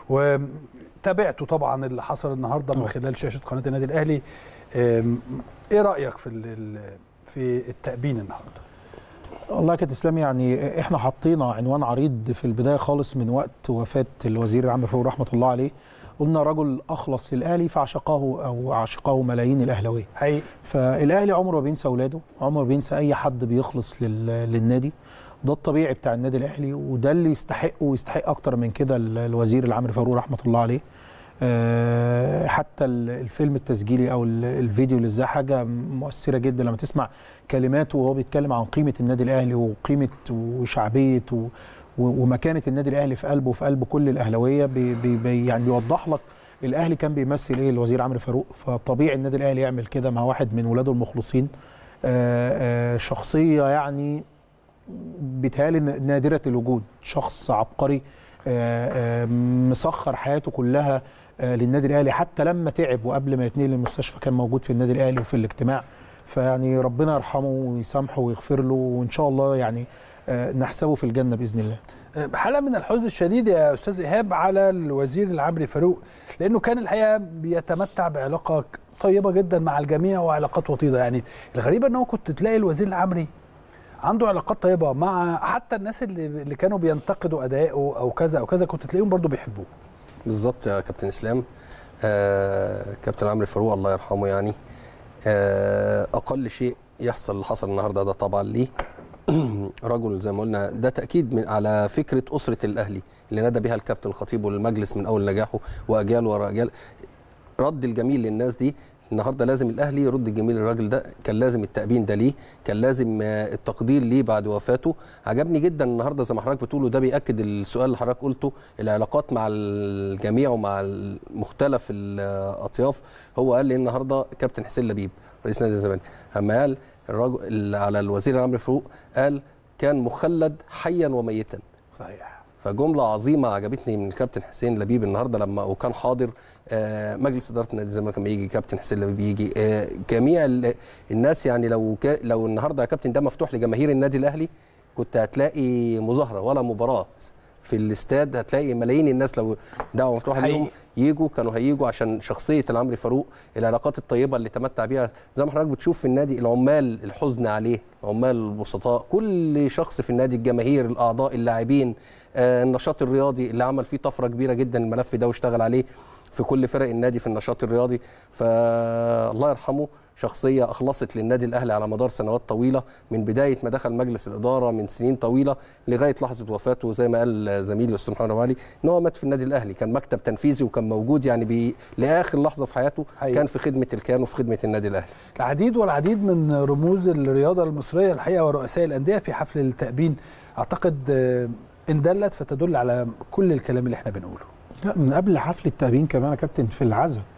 وتابعته طبعا اللي حصل النهارده من طبعا. خلال شاشه قناه النادي الاهلي آم، ايه رايك في ال- ال- في التأبين النهارده والله يا كابتن اسلام يعني احنا حطينا عنوان عريض في البدايه خالص من وقت وفاه الوزير العام فاروق رحمه الله عليه قلنا رجل اخلص للاهلي فعشقه او عشقه ملايين الاهلاويه حقيقي فالاهلي عمره ما بينسى اولاده عمره ما بينسى اي حد بيخلص لل... للنادي ده الطبيعي بتاع النادي الاهلي وده اللي يستحقه ويستحق اكتر من كده ال- الوزير العام فاروق رحمه الله عليه آه، حتى ال- الفيلم التسجيلي او ال- الفيديو اللي ازاي حاجه مؤثره جدا لما تسمع كلماته وهو بيتكلم عن قيمه النادي الاهلي وقيمه وشعبيه و... و- ومكانه النادي الاهلي في قلبه وفي قلب كل الاهلاويه بي بي بي يعني بيوضح لك الاهلي كان بيمثل ايه الوزير عمرو فاروق فطبيعي النادي الاهلي يعمل كده مع واحد من ولاده المخلصين آه، آه، شخصيه يعني بيتهيألي ن- نادره الوجود شخص عبقري آه، آه، مسخر حياته كلها آه، للنادي الاهلي حتى لما تعب وقبل ما يتنقل للمستشفى كان موجود في النادي الاهلي وفي الاجتماع فيعني ربنا يرحمه ويسامحه ويغفر له وان شاء الله يعني آه، نحسبه في الجنه باذن الله حالة من الحزن الشديد يا أستاذ إيهاب على الوزير العمري فاروق لأنه كان الحقيقة بيتمتع بعلاقة طيبة جدا مع الجميع وعلاقات وطيدة يعني الغريب أنه كنت تلاقي الوزير العمري عنده علاقات طيبة مع حتى الناس اللي, اللي كانوا بينتقدوا أدائه أو كذا أو كذا كنت تلاقيهم برضو بيحبوه بالظبط يا كابتن اسلام آه كابتن عمرو فاروق الله يرحمه يعني آه اقل شيء يحصل اللي حصل النهارده ده طبعا ليه رجل زي ما قلنا ده تاكيد من على فكره اسره الاهلي اللي نادى بها الكابتن الخطيب والمجلس من اول نجاحه واجيال ورا اجيال رد الجميل للناس دي النهارده لازم الاهلي يرد الجميل للراجل ده كان لازم التأبين ده ليه كان لازم آه، التقدير ليه بعد وفاته عجبني جدا النهارده زي ما حضرتك بتقول وده بياكد السؤال اللي حضرتك قلته العلاقات مع الجميع ومع مختلف الاطياف هو قال لي النهارده كابتن حسين لبيب رئيس نادي الزمالك اما قال الرجل على الوزير عمرو فاروق قال كان مخلد حيا وميتا صحيح فجملة عظيمة عجبتني من الكابتن حسين لبيب النهارده لما وكان حاضر آه، مجلس إدارة نادي الزمالك لما يجي كابتن حسين لبيب يجي آه، جميع ال- الناس يعني لو كا- لو النهارده يا كابتن ده مفتوح لجماهير النادي الأهلي كنت هتلاقي مظاهرة ولا مباراة في الاستاد هتلاقي ملايين الناس لو دعوة مفتوحة حقيقي. ليهم يجوا كانوا هيجوا عشان شخصية العمري فاروق العلاقات الطيبة اللي تمتع بيها زي ما حضرتك بتشوف في النادي العمال الحزن عليه العمال البسطاء كل شخص في النادي الجماهير الأعضاء اللاعبين آه، النشاط الرياضي اللي عمل فيه طفرة كبيرة جدا الملف ده واشتغل عليه في كل فرق النادي في النشاط الرياضي فالله يرحمه شخصية أخلصت للنادي الأهلي على مدار سنوات طويلة من بداية ما دخل مجلس الإدارة من سنين طويلة لغاية لحظة وفاته زي ما قال زميلي الأستاذ محمد أبو علي إن هو مات في النادي الأهلي كان مكتب تنفيذي وكان موجود يعني بي... لآخر لحظة في حياته حقيقي. كان في خدمة الكيان وفي خدمة النادي الأهلي العديد والعديد من رموز الرياضة المصرية الحقيقة ورؤساء الأندية في حفل التأبين أعتقد آه، إن دلت فتدل على كل الكلام اللي احنا بنقوله لا من قبل حفل التأبين كمان يا كابتن في العزاء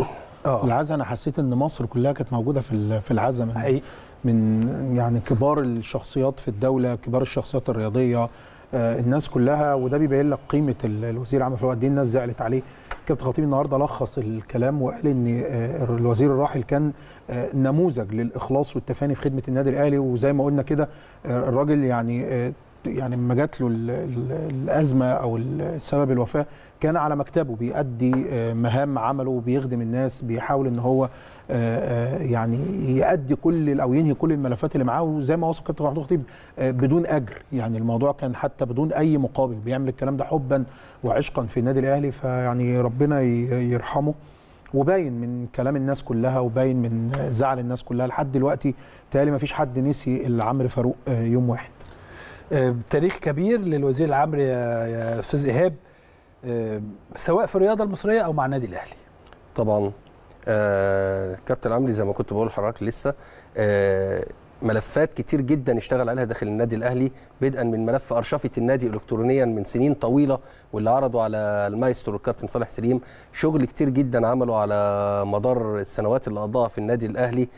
اه العزا انا حسيت ان مصر كلها كانت موجوده في ال- في العزا من, حقيقي من يعني كبار الشخصيات في الدوله كبار الشخصيات الرياضيه آه، الناس كلها وده بيبين لك قيمه ال- الوزير عمرو فؤاد قد ايه الناس زعلت عليه كابتن خطيب النهارده لخص الكلام وقال ان آه، الوزير الراحل كان آه، نموذج للاخلاص والتفاني في خدمه النادي الاهلي وزي ما قلنا كده آه، الراجل يعني آه، يعني لما جات له ال- ال- الازمه او ال- سبب الوفاه كان على مكتبه بيأدي آه، مهام عمله وبيخدم الناس بيحاول ان هو آه، آه، يعني يأدي كل او ينهي كل الملفات اللي معاه وزي ما وصف كابتن محمود خطيب آه، بدون اجر يعني الموضوع كان حتى بدون اي مقابل بيعمل الكلام ده حبا وعشقا في النادي الاهلي فيعني ربنا ي- يرحمه وباين من كلام الناس كلها وباين من زعل الناس كلها لحد دلوقتي تالي ما فيش حد نسي اللي عمرو فاروق آه، يوم واحد آه، تاريخ كبير للوزير العمري يا يا استاذ ايهاب آه، سواء في الرياضه المصريه او مع النادي الاهلي طبعا آه كابتن عمري زي ما كنت بقول لحضرتك لسه آه ملفات كتير جدا اشتغل عليها داخل النادي الاهلي بدءا من ملف ارشفه النادي الكترونيا من سنين طويله واللي عرضوا على المايسترو الكابتن صالح سليم شغل كتير جدا عملوا على مدار السنوات اللي قضاها في النادي الاهلي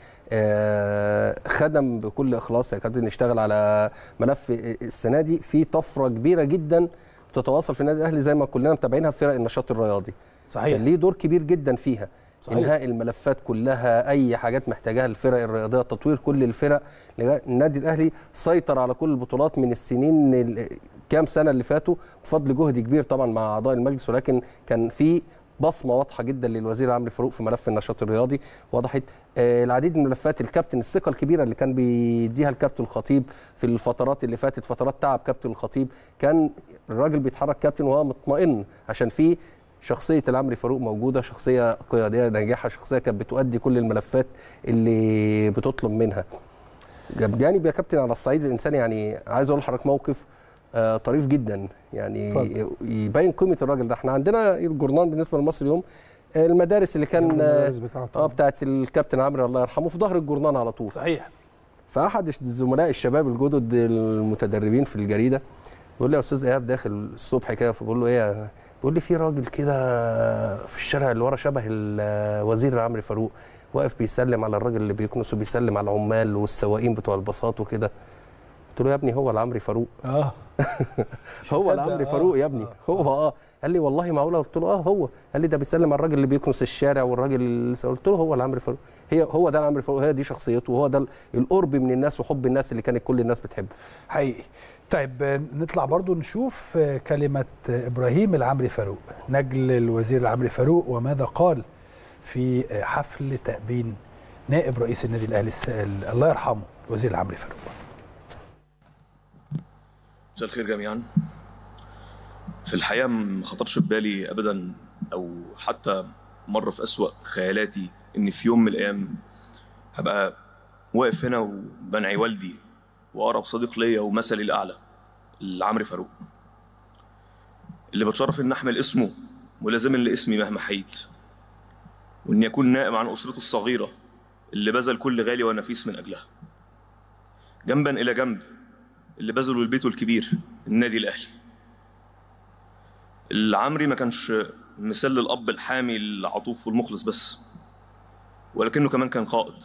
آه خدم بكل اخلاص يا كابتن اشتغل على ملف السنه دي في طفره كبيره جدا بتتواصل في النادي الاهلي زي ما كلنا متابعينها في فرق النشاط الرياضي صحيح كان ليه دور كبير جدا فيها صحيح. انهاء الملفات كلها اي حاجات محتاجاها الفرق الرياضيه تطوير كل الفرق لغاية- النادي الاهلي سيطر على كل البطولات من السنين ال- كام سنه اللي فاتوا بفضل جهد كبير طبعا مع اعضاء المجلس ولكن كان في بصمه واضحه جدا للوزير عمرو فاروق في ملف النشاط الرياضي وضحت آه، العديد من الملفات الكابتن الثقه الكبيره اللي كان بيديها الكابتن الخطيب في الفترات اللي فاتت فترات تعب كابتن الخطيب كان الراجل بيتحرك كابتن وهو مطمئن عشان في شخصيه العمري فاروق موجوده شخصيه قياديه ناجحه شخصيه كانت بتؤدي كل الملفات اللي بتطلب منها بجانب يا كابتن على الصعيد الانساني يعني عايز اقول لحضرتك موقف آه، طريف جدا يعني اتفضل. يبين قيمه الراجل ده احنا عندنا الجورنال بالنسبه لمصر اليوم آه، المدارس اللي كان آه، المدارس بتاعته. اه بتاعت الكابتن عمرو الله يرحمه في ظهر الجورنال على طول صحيح فاحد الزملاء الشباب الجدد المتدربين في الجريده بيقول لي يا استاذ ايهاب داخل الصبح كده فبقول له ايه يا- بيقول لي في راجل كده في الشارع اللي ورا شبه الوزير عمرو فاروق واقف بيسلم على الراجل اللي بيكنس وبيسلم على العمال والسواقين بتوع الباصات وكده قلت له يا ابني هو العمري فاروق اه مش هو مصدق، العمري آه، فاروق يا ابني آه. هو اه قال لي والله معقوله قلت له اه هو قال لي ده بيسلم على الراجل اللي بيكنس الشارع والراجل اللي قلت له هو العمري فاروق هي هو ده العمري فاروق هي دي شخصيته وهو ده القرب من الناس وحب الناس اللي كانت كل الناس بتحبه حقيقي طيب آه، نطلع برضو نشوف آه، كلمة آه، إبراهيم العمري فاروق نجل الوزير العمري فاروق وماذا قال في آه، حفل تأبين نائب رئيس النادي الأهلي الس- ال- الله يرحمه الوزير العمري فاروق مساء الخير جميعا في الحقيقة ما خطرش في بالي أبدا أو حتى مرة في أسوأ خيالاتي إن في يوم من الأيام هبقى واقف هنا وبنعي والدي وأقرب صديق ليا ومثلي الأعلى العمري فاروق اللي بتشرف إن أحمل اسمه ولازم لاسمي مهما حييت وإني أكون نائم عن أسرته الصغيرة اللي بذل كل غالي ونفيس من أجلها جنبا إلى جنب اللي بذلوا لبيته الكبير النادي الاهلي العمري ما كانش مثال للاب الحامي العطوف والمخلص بس ولكنه كمان كان قائد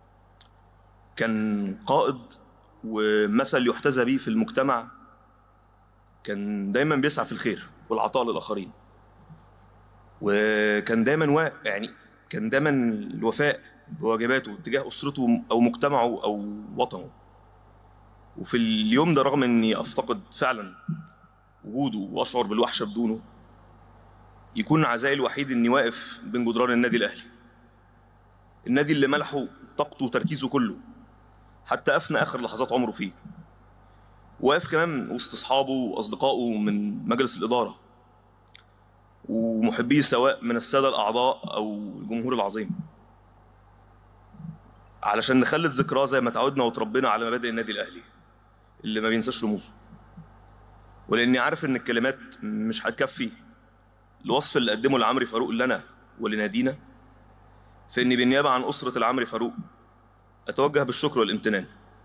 كان قائد ومثل يحتذى به في المجتمع كان دايما بيسعى في الخير والعطاء للاخرين وكان دايما وا... يعني كان دايما الوفاء بواجباته تجاه اسرته او مجتمعه او وطنه وفي اليوم ده رغم اني افتقد فعلا وجوده واشعر بالوحشه بدونه يكون عزائي الوحيد اني واقف بين جدران النادي الاهلي النادي اللي ملحه طاقته وتركيزه كله حتى افنى اخر لحظات عمره فيه واقف كمان وسط اصحابه واصدقائه من مجلس الاداره ومحبيه سواء من الساده الاعضاء او الجمهور العظيم علشان نخلد ذكراه زي ما تعودنا وتربينا على مبادئ النادي الاهلي اللي ما بينساش رموزه ولاني عارف ان الكلمات مش هتكفي الوصف اللي قدمه لعمري فاروق لنا ولنادينا فاني بالنيابه عن اسره العمري فاروق اتوجه بالشكر والامتنان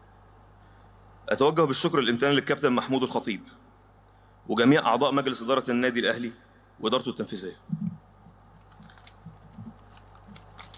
اتوجه بالشكر والامتنان للكابتن محمود الخطيب وجميع اعضاء مجلس اداره النادي الاهلي وادارته التنفيذيه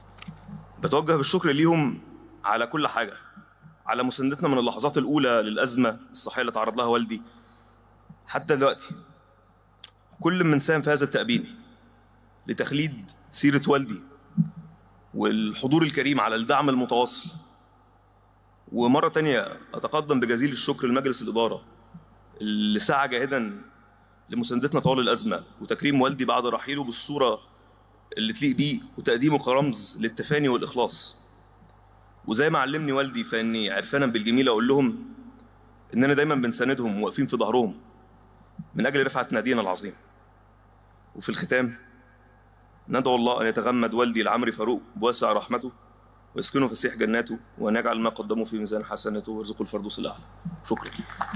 بتوجه بالشكر ليهم على كل حاجه على مساندتنا من اللحظات الاولى للازمه الصحيه اللي تعرض لها والدي حتى دلوقتي كل من ساهم في هذا التأبين لتخليد سيرة والدي والحضور الكريم على الدعم المتواصل ومرة تانية أتقدم بجزيل الشكر لمجلس الإدارة اللي سعى جاهدا لمساندتنا طوال الأزمة وتكريم والدي بعد رحيله بالصورة اللي تليق بيه وتقديمه كرمز للتفاني والإخلاص وزي ما علمني والدي فإني عرفانا بالجميل أقول لهم إننا دايما بنساندهم وواقفين في ظهرهم من أجل رفعة نادينا العظيم وفي الختام ندعو الله أن يتغمد والدي العمري فاروق بواسع رحمته ويسكنه فسيح جناته وأن يجعل ما قدمه في ميزان حسناته ويرزقه الفردوس الأعلى شكرا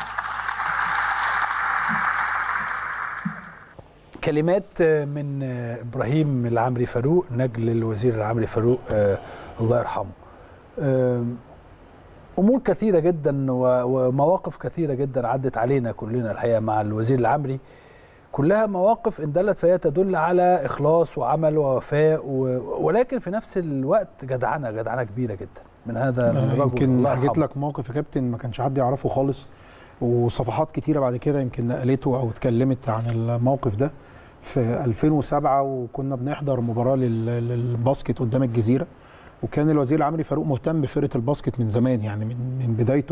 كلمات من ابراهيم العمري فاروق نجل الوزير العمري فاروق آه، الله يرحمه آم، امور كثيره جدا و- ومواقف كثيره جدا عدت علينا كلنا الحقيقه مع الوزير العمري كلها مواقف ان دلت فهي تدل على اخلاص وعمل ووفاء و- ولكن في نفس الوقت جدعنه جدعنه كبيره جدا من هذا الرجل يمكن الله حكيت يرحمه. لك موقف يا كابتن ما كانش حد يعرفه خالص وصفحات كتيره بعد كده يمكن نقلته او اتكلمت عن الموقف ده في 2007 وكنا بنحضر مباراه لل- للباسكت قدام الجزيره وكان الوزير العمري فاروق مهتم بفرقه الباسكت من زمان يعني من من بدايته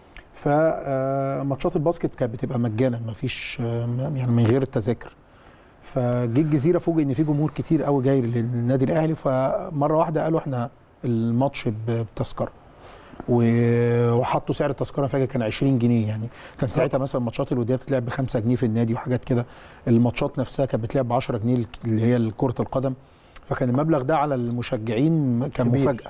فماتشات الباسكت كانت بتبقى مجانا ما فيش يعني من غير التذاكر فجه الجزيره فوجئ ان في جمهور كتير قوي جاي للنادي الاهلي فمره واحده قالوا احنا الماتش ب- بتذكره و- وحطوا سعر التذكره فاكر كان 20 جنيه يعني كان ساعتها مثلا ماتشات الوديه بتتلعب ب 5 جنيه في النادي وحاجات كده الماتشات نفسها كانت بتلعب ب 10 جنيه اللي هي كره القدم فكان المبلغ ده على المشجعين كان كبير. مفاجاه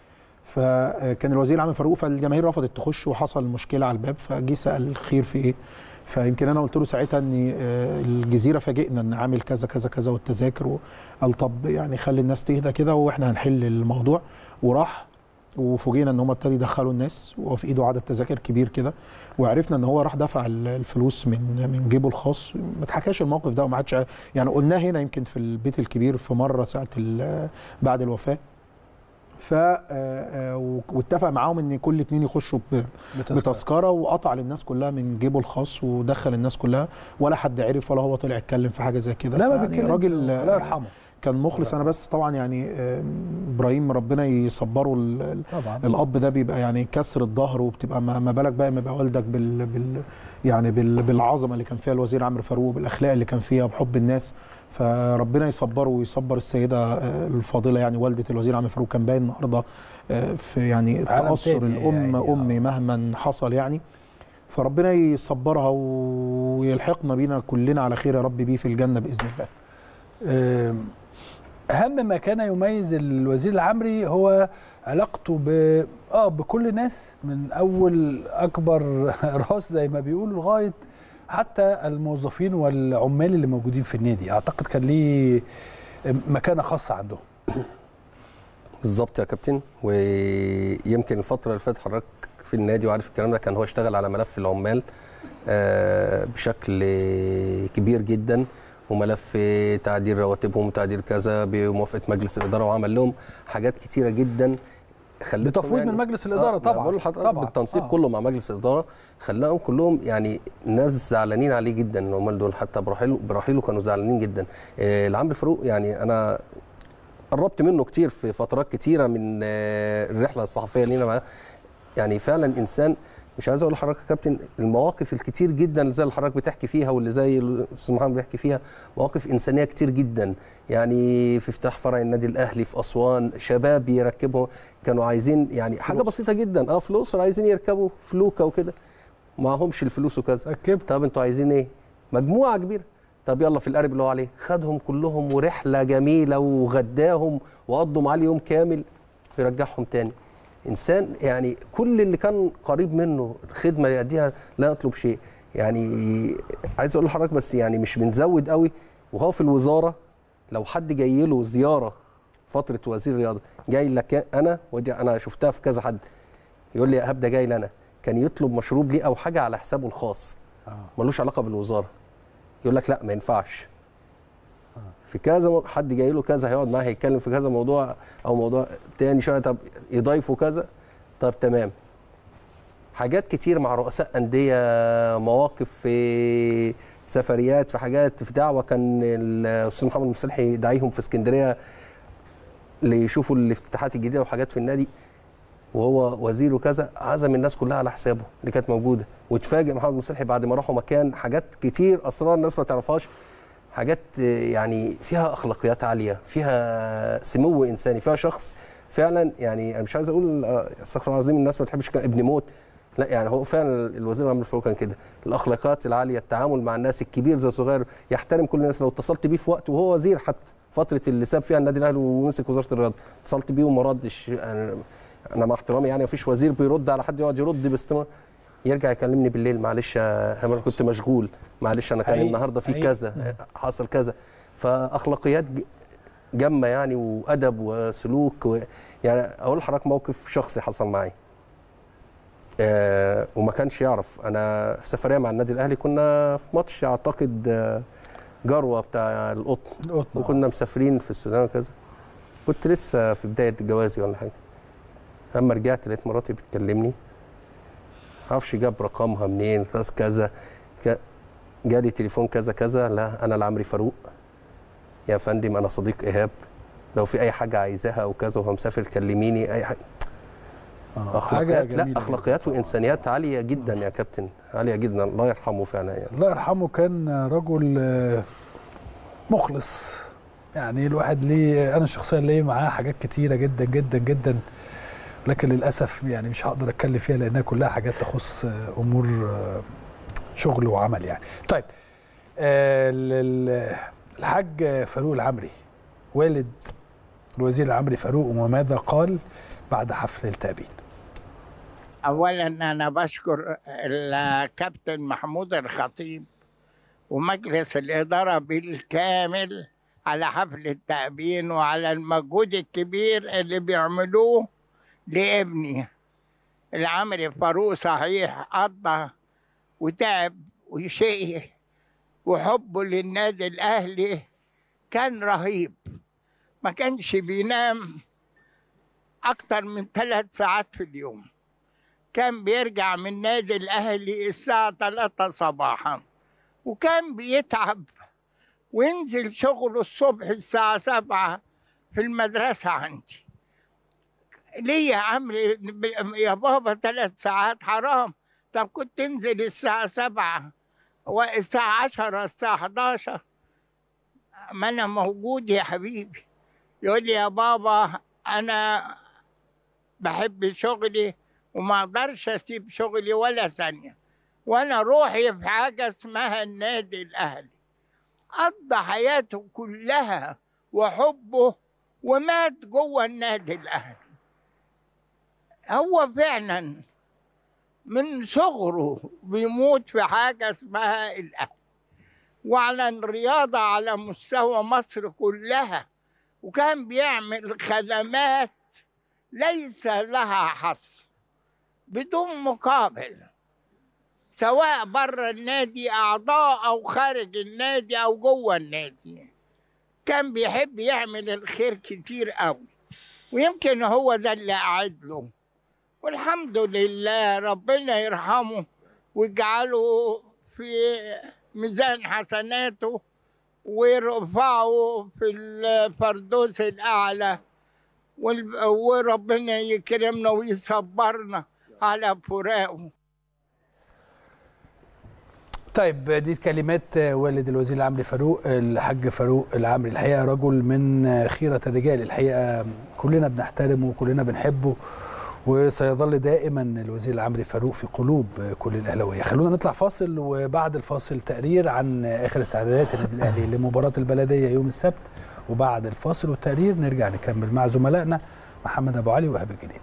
فكان الوزير العام فاروق فالجماهير رفضت تخش وحصل مشكله على الباب فجه سال خير في ايه فيمكن انا قلت له ساعتها ان آه، الجزيره فاجئنا ان عامل كذا كذا كذا والتذاكر وقال طب يعني خلي الناس تهدى كده واحنا هنحل الموضوع وراح وفوجئنا ان هم ابتدوا يدخلوا الناس وهو في ايده عدد تذاكر كبير كده وعرفنا ان هو راح دفع ال- الفلوس من من جيبه الخاص ما اتحكاش الموقف ده وما حدش يعني قلناه هنا يمكن في البيت الكبير في مره ساعه ال- بعد الوفاه ف آه، آه، واتفق معاهم ان كل اتنين يخشوا ب- بتذكرة. بتذكره وقطع للناس كلها من جيبه الخاص ودخل الناس كلها ولا حد عرف ولا هو طلع اتكلم في حاجه زي كده لا ما فيعني بيتكلمش راجل الله يرحمه كان مخلص انا بس طبعا يعني آه، ابراهيم ربنا يصبره ال- ال- طبعا الاب ده بيبقى يعني كسر الظهر وبتبقى ما ما بالك بقى ما يبقى والدك بال, بال يعني بال بالعظمه اللي كان فيها الوزير عمرو فاروق بالاخلاق اللي كان فيها بحب الناس فربنا يصبره ويصبر السيده آه، الفاضله يعني والده الوزير عمرو فاروق كان باين النهارده آه، في يعني عالم تاثر تاني الام يعني، آه. امي مهما حصل يعني فربنا يصبرها ويلحقنا بينا كلنا على خير يا رب بيه في الجنه باذن الله آم، اهم ما كان يميز الوزير العمري هو علاقته ب اه بكل الناس من اول اكبر راس زي ما بيقولوا لغايه حتى الموظفين والعمال اللي موجودين في النادي اعتقد كان ليه مكانه خاصه عندهم بالظبط يا كابتن ويمكن الفترة اللي فاتت حضرتك في النادي وعارف الكلام ده كان هو اشتغل على ملف العمال آه، بشكل كبير جدا وملف تعديل رواتبهم وتعديل كذا بموافقة مجلس الإدارة وعمل لهم حاجات كتيرة جدا خلتهم بتفويض من مجلس الإدارة آه، طبعاً. بقول لحضرتك طبعاً. بالتنسيق آه. كله مع مجلس الإدارة خلاهم كلهم يعني ناس زعلانين عليه جدا العمال دول حتى برحيله برحيله كانوا زعلانين جدا آه، العمرو فاروق يعني أنا قربت منه كتير في فترات كتيره من آه، الرحله الصحفيه لينا معاه يعني فعلا انسان مش عايز اقول لحضرتك يا كابتن المواقف الكتير جدا اللي زي اللي حضرتك بتحكي فيها واللي زي الاستاذ محمد بيحكي فيها مواقف انسانيه كتير جدا يعني في افتتاح فرع النادي الاهلي في اسوان شباب يركبوا كانوا عايزين يعني حاجه بسيطه جدا اه فلوس عايزين يركبوا فلوكه وكده معهمش الفلوس وكذا ركبت طب انتوا عايزين ايه؟ مجموعه كبيره طب يلا في القارب اللي هو عليه خدهم كلهم ورحله جميله وغداهم وقضوا معاه اليوم كامل ويرجعهم تاني انسان يعني كل اللي كان قريب منه الخدمه اللي يأديها لا يطلب شيء يعني عايز اقول لحضرتك بس يعني مش بنزود قوي وهو في الوزاره لو حد جاي له زياره فتره وزير الرياضه جاي لك انا ودي انا شفتها في كذا حد يقول لي يا ايهاب ده جاي لي انا كان يطلب مشروب ليه او حاجه على حسابه الخاص آه. ملوش علاقه بالوزاره يقول لك لا ما ينفعش في كذا مو- حد جاي له كذا هيقعد معاه هيتكلم في كذا موضوع او موضوع تاني شويه طب يضيفوا كذا طب تمام حاجات كتير مع رؤساء انديه مواقف في سفريات في حاجات في دعوه كان الاستاذ محمد المصلحي يدعيهم في اسكندريه ليشوفوا الافتتاحات الجديده وحاجات في النادي وهو وزير وكذا عزم الناس كلها على حسابه اللي كانت موجوده واتفاجئ محمد المصلحي بعد ما راحوا مكان حاجات كتير اسرار الناس ما تعرفهاش حاجات آه، يعني فيها اخلاقيات عاليه فيها سمو انساني فيها شخص فعلا يعني انا مش عايز اقول آه، استغفر الله العظيم الناس ما تحبش كان ابن موت لا يعني هو فعلا الوزير عمرو فاروق كان كده الاخلاقيات العاليه التعامل مع الناس الكبير زي الصغير يحترم كل الناس لو اتصلت بيه في وقت وهو وزير حتى فتره اللي ساب فيها النادي الاهلي ومسك وزاره الرياضه اتصلت بيه وما ردش انا أنا مع احترامي يعني مفيش وزير بيرد على حد يقعد يرد باستمرار يرجع يكلمني بالليل معلش يا انا كنت مشغول معلش انا كان حقيقي، النهارده في حقيقي. كذا حصل كذا فاخلاقيات ج- جامه يعني وادب وسلوك و... يعني اقول لحضرتك موقف شخصي حصل معي آه وما كانش يعرف انا في سفريه مع النادي الاهلي كنا في ماتش اعتقد آه، جروه بتاع القطن القطن وكنا مسافرين في السودان وكذا كنت لسه في بدايه جوازي ولا حاجه اما رجعت لقيت مراتي بتكلمني معرفش جاب رقمها منين كذا كذا ك- جالي تليفون كذا كذا لا انا العمري فاروق يا فندم انا صديق ايهاب لو في اي حاجه عايزاها او كذا وهو مسافر كلميني اي حاجه آه، اخلاقيات جميلة لا اخلاقيات وانسانيات عاليه جدا يا كابتن عاليه جدا الله يرحمه فعلا يعني الله يرحمه كان رجل آه، مخلص يعني الواحد ليه انا شخصيا ليه معاه حاجات كتيره جدا جدا جدا لكن للاسف يعني مش هقدر اتكلم فيها لانها كلها حاجات تخص آه، امور آه، شغل وعمل يعني طيب آه، ال- ال- الحاج فاروق العمري والد الوزير العمري فاروق وماذا قال بعد حفل التأبين اولا انا بشكر الكابتن محمود الخطيب ومجلس الاداره بالكامل على حفل التأبين وعلى المجهود الكبير اللي بيعملوه لابني العمري فاروق صحيح قضى وتعب وشقي وحبه للنادي الاهلي كان رهيب ما كانش بينام اكتر من ثلاث ساعات في اليوم كان بيرجع من نادي الأهلي الساعة 3 صباحا وكان بيتعب وينزل شغله الصبح الساعة 7 في المدرسة عندي ليه يا عمري يا بابا ثلاث ساعات حرام طب كنت تنزل الساعة 7 والساعة 10 الساعة 11 ما أنا موجود يا حبيبي يقول لي يا بابا أنا بحب شغلي وما اقدرش اسيب شغلي ولا ثانيه وانا روحي في حاجه اسمها النادي الاهلي قضى حياته كلها وحبه ومات جوه النادي الاهلي هو فعلا من صغره بيموت في حاجه اسمها الاهلي وعلى الرياضه على مستوى مصر كلها وكان بيعمل خدمات ليس لها حصر بدون مقابل سواء بره النادي اعضاء او خارج النادي او جوه النادي كان بيحب يعمل الخير كتير قوي ويمكن هو ده اللي قاعد له والحمد لله ربنا يرحمه ويجعله في ميزان حسناته ويرفعه في الفردوس الاعلى وال- وربنا يكرمنا ويصبرنا على فراقه طيب دي كلمات والد الوزير العمري فاروق الحاج فاروق العمري الحقيقه رجل من خيره الرجال الحقيقه كلنا بنحترمه وكلنا بنحبه وسيظل دائما الوزير العمري فاروق في قلوب كل الاهلاويه خلونا نطلع فاصل وبعد الفاصل تقرير عن اخر استعدادات النادي الاهلي لمباراه البلديه يوم السبت وبعد الفاصل والتقرير نرجع نكمل مع زملائنا محمد ابو علي وهاب الجنيدي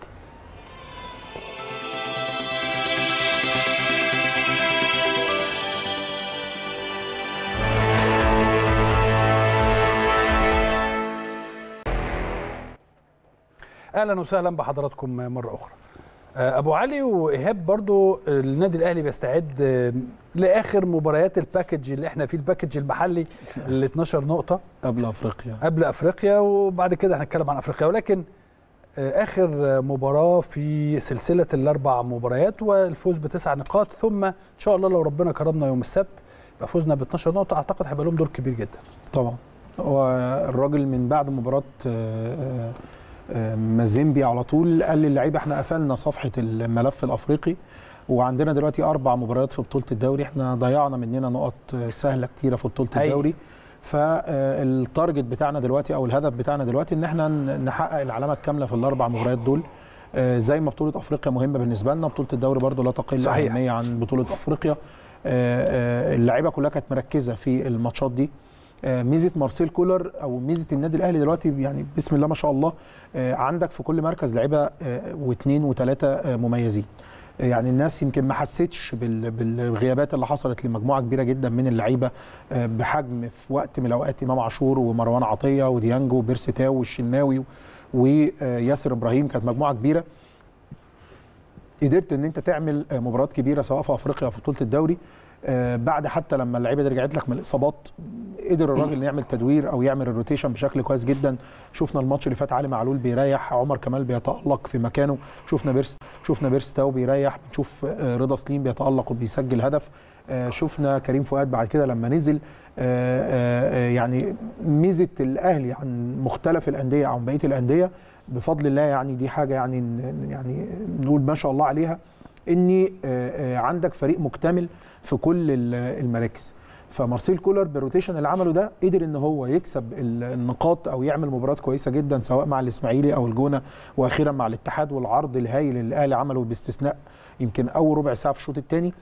اهلا وسهلا بحضراتكم مره اخرى آه، ابو علي وايهاب برضو النادي الاهلي بيستعد آه، لاخر مباريات الباكج اللي احنا فيه الباكج المحلي ال 12 نقطه قبل افريقيا قبل افريقيا وبعد كده هنتكلم عن افريقيا ولكن آه، اخر آه، مباراه في سلسله الاربع مباريات والفوز بتسع نقاط ثم ان شاء الله لو ربنا كرمنا يوم السبت يبقى فوزنا ب 12 نقطه اعتقد هيبقى لهم دور كبير جدا طبعا هو الراجل من بعد مباراه آه، آه، مازيمبي على طول قال للعيبه احنا قفلنا صفحه الملف الافريقي وعندنا دلوقتي اربع مباريات في بطوله الدوري احنا ضيعنا مننا نقط سهله كتيره في بطوله هاي. الدوري فالتارجت بتاعنا دلوقتي او الهدف بتاعنا دلوقتي ان احنا ن- نحقق العلامه الكامله في الاربع مباريات دول آه، زي ما بطوله افريقيا مهمه بالنسبه لنا بطوله الدوري برضو لا تقل صحيح. اهميه عن بطوله افريقيا آه، آه، اللعيبه كلها كانت مركزه في الماتشات دي آه، ميزه مارسيل كولر او ميزه النادي الاهلي دلوقتي يعني بسم الله ما شاء الله آه، عندك في كل مركز لعيبه آه، واثنين وثلاثه آه، مميزين آه، يعني الناس يمكن ما حسيتش بال- بالغيابات اللي حصلت لمجموعه كبيره جدا من اللعيبه آه، بحجم في وقت من الاوقات امام عاشور ومروان عطيه وديانجو وبيرسي تاو والشناوي وياسر ابراهيم كانت مجموعه كبيره قدرت ان انت تعمل آه، مباريات كبيره سواء في افريقيا او في بطوله الدوري آه، بعد حتى لما اللعيبه دي رجعت لك من الاصابات قدر الراجل يعمل تدوير او يعمل الروتيشن بشكل كويس جدا شفنا الماتش اللي فات علي معلول بيريح عمر كمال بيتالق في مكانه شفنا بيرس شفنا بيرس تاو بيريح بنشوف آه، رضا سليم بيتالق وبيسجل هدف آه، شفنا كريم فؤاد بعد كده لما نزل آه، آه، آه، يعني ميزه الاهلي عن مختلف الانديه او عن بقيه الانديه بفضل الله يعني دي حاجه يعني ن- يعني نقول ما شاء الله عليها ان آه، آه، عندك فريق مكتمل في كل ال- المراكز فمارسيل كولر بالروتيشن اللي عمله ده قدر ان هو يكسب ال- النقاط او يعمل مباريات كويسه جدا سواء مع الاسماعيلي او الجونه واخيرا مع الاتحاد والعرض الهائل اللي الاهلي عمله باستثناء يمكن اول ربع ساعه في الشوط الثاني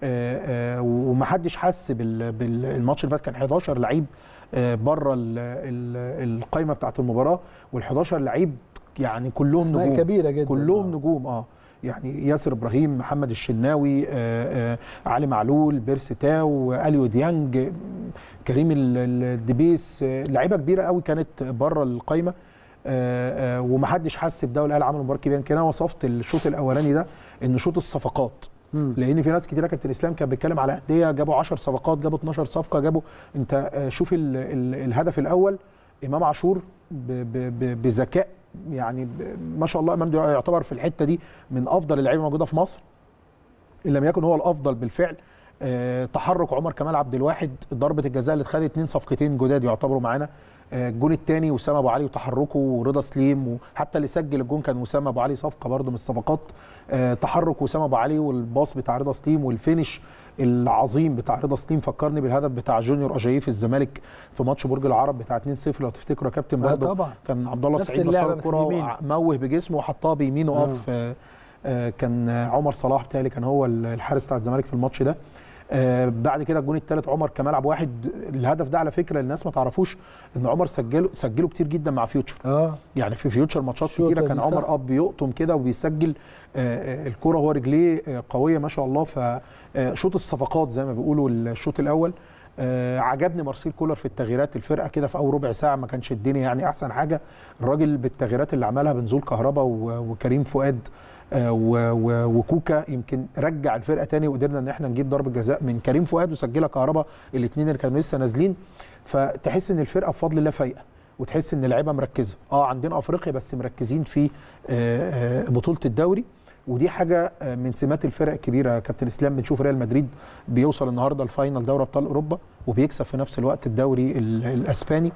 ومحدش حس بال- بالماتش اللي فات كان 11 لعيب آه، بره ال- ال- القايمه بتاعت المباراه وال11 لعيب يعني كلهم اسماء نجوم كبيره جدا كلهم نجوم اه يعني ياسر ابراهيم محمد الشناوي آه آه علي معلول بيرسي تاو اليو ديانج آه، كريم ال- ال- الدبيس آه، لعيبه كبيره قوي كانت بره القايمه آه آه ومحدش حس بده والاهلي عمل مباراه كبيره يمكن انا وصفت الشوط الاولاني ده ان شوط الصفقات مم. لان في ناس كتيره كابتن اسلام كان بيتكلم على انديه جابوا 10 صفقات جابوا 12 صفقه جابوا انت آه، شوف ال ال الهدف الاول امام عاشور ب- ب- ب- بذكاء يعني ب- ما شاء الله امام ده يعتبر في الحته دي من افضل اللعيبه الموجوده في مصر ان لم يكن هو الافضل بالفعل آه، تحرك عمر كمال عبد الواحد ضربه الجزاء اللي اتخذت اتنين صفقتين جداد يعتبروا معانا آه، الجون الثاني وسام ابو علي وتحركه ورضا سليم وحتى اللي سجل الجون كان وسام ابو علي صفقه برده من الصفقات آه، تحرك وسام ابو علي والباص بتاع رضا سليم والفينش العظيم بتاع رضا سليم فكرني بالهدف بتاع جونيور اجاييه في الزمالك في ماتش برج العرب بتاع 2-0 لو تفتكروا يا كابتن آه برضه طبعا كان عبد الله نفس السعيد اللعبة بصار بس الكره اليمين. موه بجسمه وحطها بيمينه آه. اوف آه، آه، كان آه، عمر صلاح بتاعي كان هو الحارس بتاع الزمالك في الماتش ده آه، بعد كده الجون الثالث عمر كمال عبد واحد الهدف ده على فكره الناس ما تعرفوش ان عمر سجله سجله كتير جدا مع فيوتشر اه يعني في فيوتشر ماتشات الشوطة كتيره كان دي عمر صح. اب بيقطم كده وبيسجل آه، آه، الكره هو رجليه آه، قويه ما شاء الله فشوط الصفقات زي ما بيقولوا الشوط الاول آه، عجبني مارسيل كولر في التغييرات الفرقه كده في اول ربع ساعه ما كانش الدنيا يعني احسن حاجه الراجل بالتغييرات اللي عملها بنزول كهربا و- وكريم فؤاد آه، و- و- وكوكا يمكن رجع الفرقه تاني وقدرنا ان احنا نجيب ضربه جزاء من كريم فؤاد وسجلها كهربا الاثنين اللي كانوا لسه نازلين فتحس ان الفرقه بفضل الله فايقه وتحس ان اللعيبه مركزه اه عندنا افريقيا بس مركزين في آه، آه، بطوله الدوري ودي حاجه آه، من سمات الفرق الكبيره يا كابتن اسلام بنشوف ريال مدريد بيوصل النهارده الفاينل دوري ابطال اوروبا وبيكسب في نفس الوقت الدوري ال- الاسباني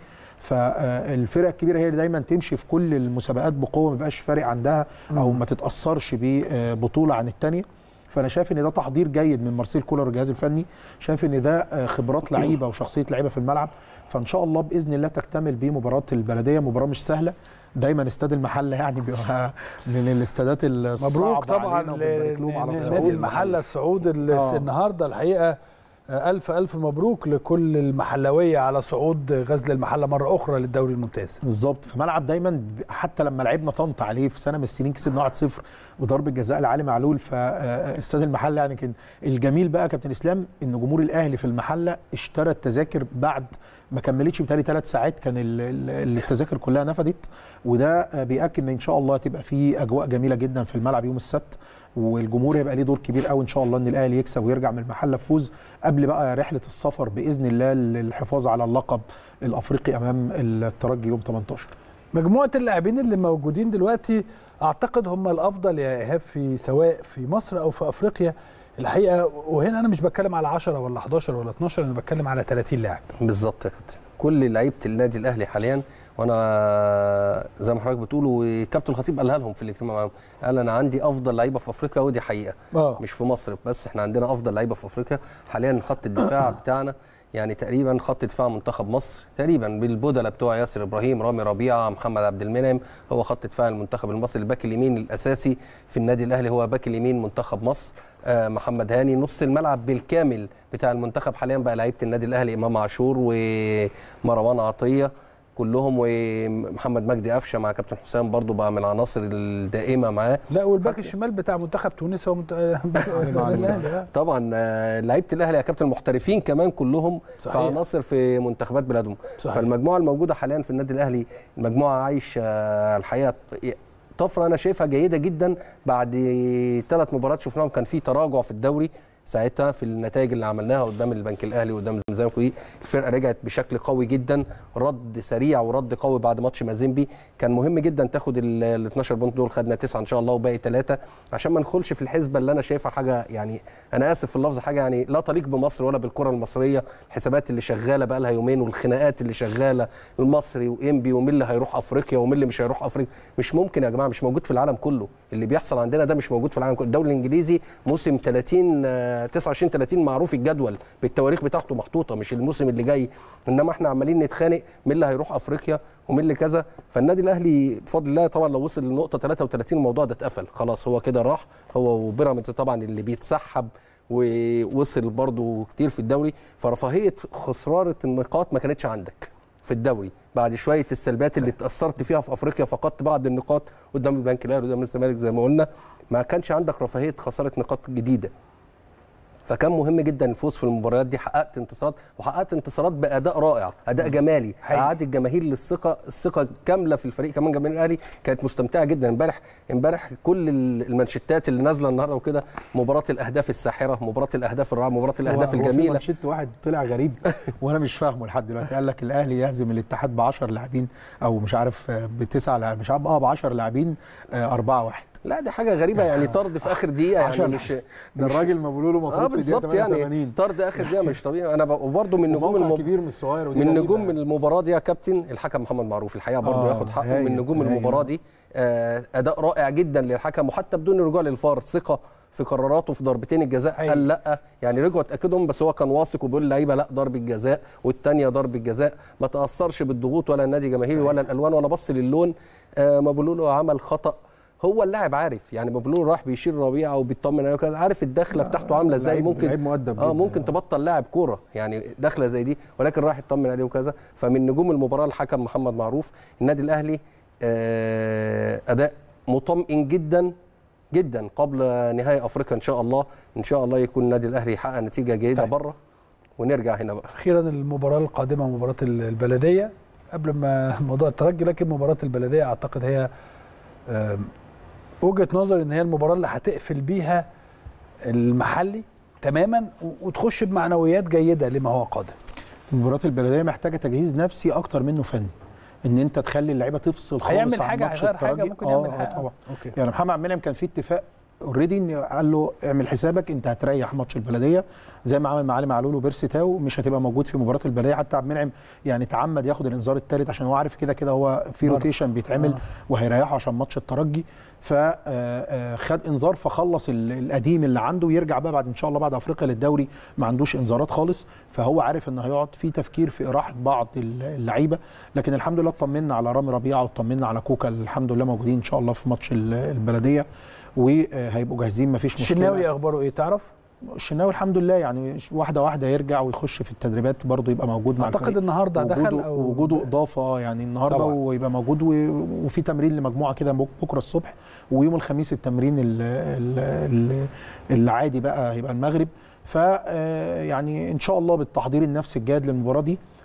فالفرق الكبيره هي اللي دايما تمشي في كل المسابقات بقوه ما يبقاش فارق عندها او ما تتاثرش ببطوله عن الثانيه فانا شايف ان ده تحضير جيد من مارسيل كولر والجهاز الفني شايف ان ده آه، خبرات لعيبه وشخصيه لعيبه في الملعب فان شاء الله باذن الله تكتمل بيه مباراه البلديه مباراه مش سهله دايما استاد المحله يعني بيبقى من الاستادات الصعبه مبروك طبعا علينا وبنبارك لهم على لنادي الصعود. المحله الصعود اللي آه. النهارده الحقيقه آه، الف الف مبروك لكل المحلويه على صعود غزل المحله مره اخرى للدوري الممتاز بالظبط في ملعب دايما ب- حتى لما لعبنا طنطا عليه في سنه من السنين كسبنا 1-0 وضربه جزاء لعلي معلول فاستاد المحله يعني كان الجميل بقى يا كابتن اسلام ان جمهور الاهلي في المحله اشترى التذاكر بعد ما كملتش بتهيألي ثلاث ساعات كان ال- ال- التذاكر كلها نفدت وده آه، بياكد ان ان شاء الله تبقى في اجواء جميله جدا في الملعب يوم السبت والجمهور هيبقى ليه دور كبير قوي ان شاء الله ان الاهلي يكسب ويرجع من المحله بفوز قبل بقى رحله السفر باذن الله للحفاظ على اللقب الافريقي امام الترجي يوم 18 مجموعه اللاعبين اللي موجودين دلوقتي اعتقد هم الافضل يا ايهاب في سواء في مصر او في افريقيا الحقيقه وهنا انا مش بتكلم على 10 ولا 11 ولا 12 انا بتكلم على 30 لاعب بالظبط يا كابتن كل لعيبه النادي الاهلي حاليا وانا زي ما حضرتك بتقول وكابتن الخطيب قالها لهم في الاجتماع معاهم قال انا عندي افضل لعيبه في افريقيا ودي حقيقه اه مش في مصر بس احنا عندنا افضل لعيبه في افريقيا حاليا خط الدفاع بتاعنا يعني تقريبا خط دفاع منتخب مصر تقريبا بالبدله بتوع ياسر ابراهيم رامي ربيعه محمد عبد المنعم هو خط دفاع المنتخب المصري الباك اليمين الاساسي في النادي الاهلي هو باك اليمين منتخب مصر آه، محمد هاني نص الملعب بالكامل بتاع المنتخب حاليا بقى لعيبه النادي الاهلي امام عاشور ومروان عطيه كلهم ومحمد مجدي قفشه مع كابتن حسام برضو بقى من العناصر الدائمه معاه لا والباك الشمال بتاع منتخب تونس هو منت... الأهلي، آه. طبعا آه، لعيبه الاهلي يا كابتن المحترفين كمان كلهم صحيح. في عناصر في منتخبات بلادهم صحيح. فالمجموعه الموجوده حاليا في النادي الاهلي المجموعه عايشه آه، الحقيقه طفره انا شايفها جيده جدا بعد ثلاث مباريات شفناهم كان في تراجع في الدوري ساعتها في النتائج اللي عملناها قدام البنك الاهلي وقدام الزمالك ودي الفرقه رجعت بشكل قوي جدا رد سريع ورد قوي بعد ماتش مازيمبي كان مهم جدا تاخد ال 12 بونت دول خدنا تسعه ان شاء الله وباقي ثلاثه عشان ما ندخلش في الحسبه اللي انا شايفها حاجه يعني انا اسف في اللفظ حاجه يعني لا تليق بمصر ولا بالكره المصريه الحسابات اللي شغاله بقى لها يومين والخناقات اللي شغاله المصري وانبي ومين اللي هيروح افريقيا ومين اللي مش هيروح افريقيا مش ممكن يا جماعه مش موجود في العالم كله اللي بيحصل عندنا ده مش موجود في العالم كله الدوري الانجليزي موسم 30 آه، 29 30 معروف الجدول بالتواريخ بتاعته محطوطه مش الموسم اللي جاي انما احنا عمالين نتخانق مين اللي هيروح افريقيا ومين اللي كذا فالنادي الاهلي بفضل الله طبعا لو وصل لنقطه 33 الموضوع ده اتقفل خلاص هو كده راح هو وبيراميدز طبعا اللي بيتسحب ووصل برضو كتير في الدوري فرفاهيه خساره النقاط ما كانتش عندك في الدوري بعد شويه السلبيات اللي اتاثرت فيها في افريقيا فقدت بعض النقاط قدام البنك الاهلي قدام الزمالك زي ما قلنا ما كانش عندك رفاهيه خساره نقاط جديده فكان مهم جدا الفوز في المباريات دي حققت انتصارات وحققت انتصارات باداء رائع اداء جمالي حقيقي. اعاد الجماهير للثقه الثقه كامله في الفريق كمان جماهير الاهلي كانت مستمتعه جدا امبارح امبارح كل ال- المانشيتات اللي نازله النهارده وكده مباراه الاهداف الساحره مباراه الاهداف الرائعه مباراه الاهداف هو- هو في الجميله مانشيت واحد طلع غريب وانا مش فاهمه لحد دلوقتي قال لك الاهلي يهزم الاتحاد ب 10 لاعبين او مش عارف آه، بتسع لاعبين مش عارف اه ب 10 لاعبين 4 1 لا دي حاجه غريبه يعني طرد في اخر دقيقه يعني عشان مش ده مش- الراجل ما بيقولوا له اه المفروض في الدقيقه بالظبط يعني 88 طرد اخر دقيقه مش طبيعي انا ب- وبرضه من نجوم موقع المب... كبير مش صغير ودي من غريبة نجوم يعني. المباراه دي يا كابتن الحكم محمد معروف الحقيقه برضه آه، ياخد حقه هايل، من نجوم هايل. المباراه دي آه اداء رائع جدا للحكم وحتى بدون رجوع للفار ثقه في قراراته في ضربتين الجزاء هايل. قال لا يعني رجعوا اتاكدهم بس هو كان واثق وبيقول للعيبه لا ضربه جزاء والثانيه ضربه جزاء ما تاثرش بالضغوط ولا النادي جماهيري ولا الالوان ولا بص للون آه ما بيقولوا له عمل خطا هو اللاعب عارف يعني بابلو راح بيشير ربيعه وبيطمن عليه وكذا عارف الدخله بتاعته عامله ازاي لعيب- ممكن لعيب مؤدب اه جداً. ممكن تبطل لاعب كوره يعني دخله زي دي ولكن راح يطمن عليه وكذا فمن نجوم المباراه الحكم محمد معروف النادي الاهلي آه اداء مطمئن جدا جدا قبل نهائي افريقيا ان شاء الله ان شاء الله يكون النادي الاهلي يحقق نتيجه جيده طيب. بره ونرجع هنا بقى اخيرا المباراه القادمه مباراه البلديه قبل ما موضوع الترجي لكن مباراه البلديه اعتقد هي آم، وجهه نظري ان هي المباراه اللي هتقفل بيها المحلي تماما و- وتخش بمعنويات جيده لما هو قادم مباراه البلديه محتاجه تجهيز نفسي اكتر منه فني ان انت تخلي اللعيبه تفصل خالص هيعمل عن حاجه ماتش هيغير حاجه الترجي. ممكن آه، يعمل آه، حاجه طبعا اوكي يعني محمد عبد المنعم كان في اتفاق اوريدي قال له اعمل حسابك انت هتريح ماتش البلديه زي ما عمل مع علي معلول وبيرسي تاو مش هتبقى موجود في مباراه البلديه حتى عبد المنعم يعني تعمد ياخد الانذار الثالث عشان هو عارف كده كده هو في بره. روتيشن بيتعمل آه. وهيريحه عشان ماتش الترجي فخد انذار فخلص ال- القديم اللي عنده ويرجع بقى بعد ان شاء الله بعد افريقيا للدوري ما عندوش انذارات خالص فهو عارف ان هيقعد في تفكير في اراحه بعض ال- اللعيبه لكن الحمد لله اطمنا على رامي ربيعه واطمنا على كوكا الحمد لله موجودين ان شاء الله في ماتش ال- البلديه وهيبقوا جاهزين ما فيش مشكله الشناوي اخباره ايه تعرف الشناوي الحمد لله يعني واحده واحده يرجع ويخش في التدريبات برضه يبقى موجود مع اعتقد الفريق. النهارده دخل وجوده, او وجوده اضافه يعني النهارده طبعاً. ويبقى موجود و- وفي تمرين لمجموعه كده بك- بكره الصبح ويوم الخميس التمرين ال- ال- ال- العادي بقى هيبقى المغرب ف آه، يعني ان شاء الله بالتحضير النفسي الجاد للمباراه دي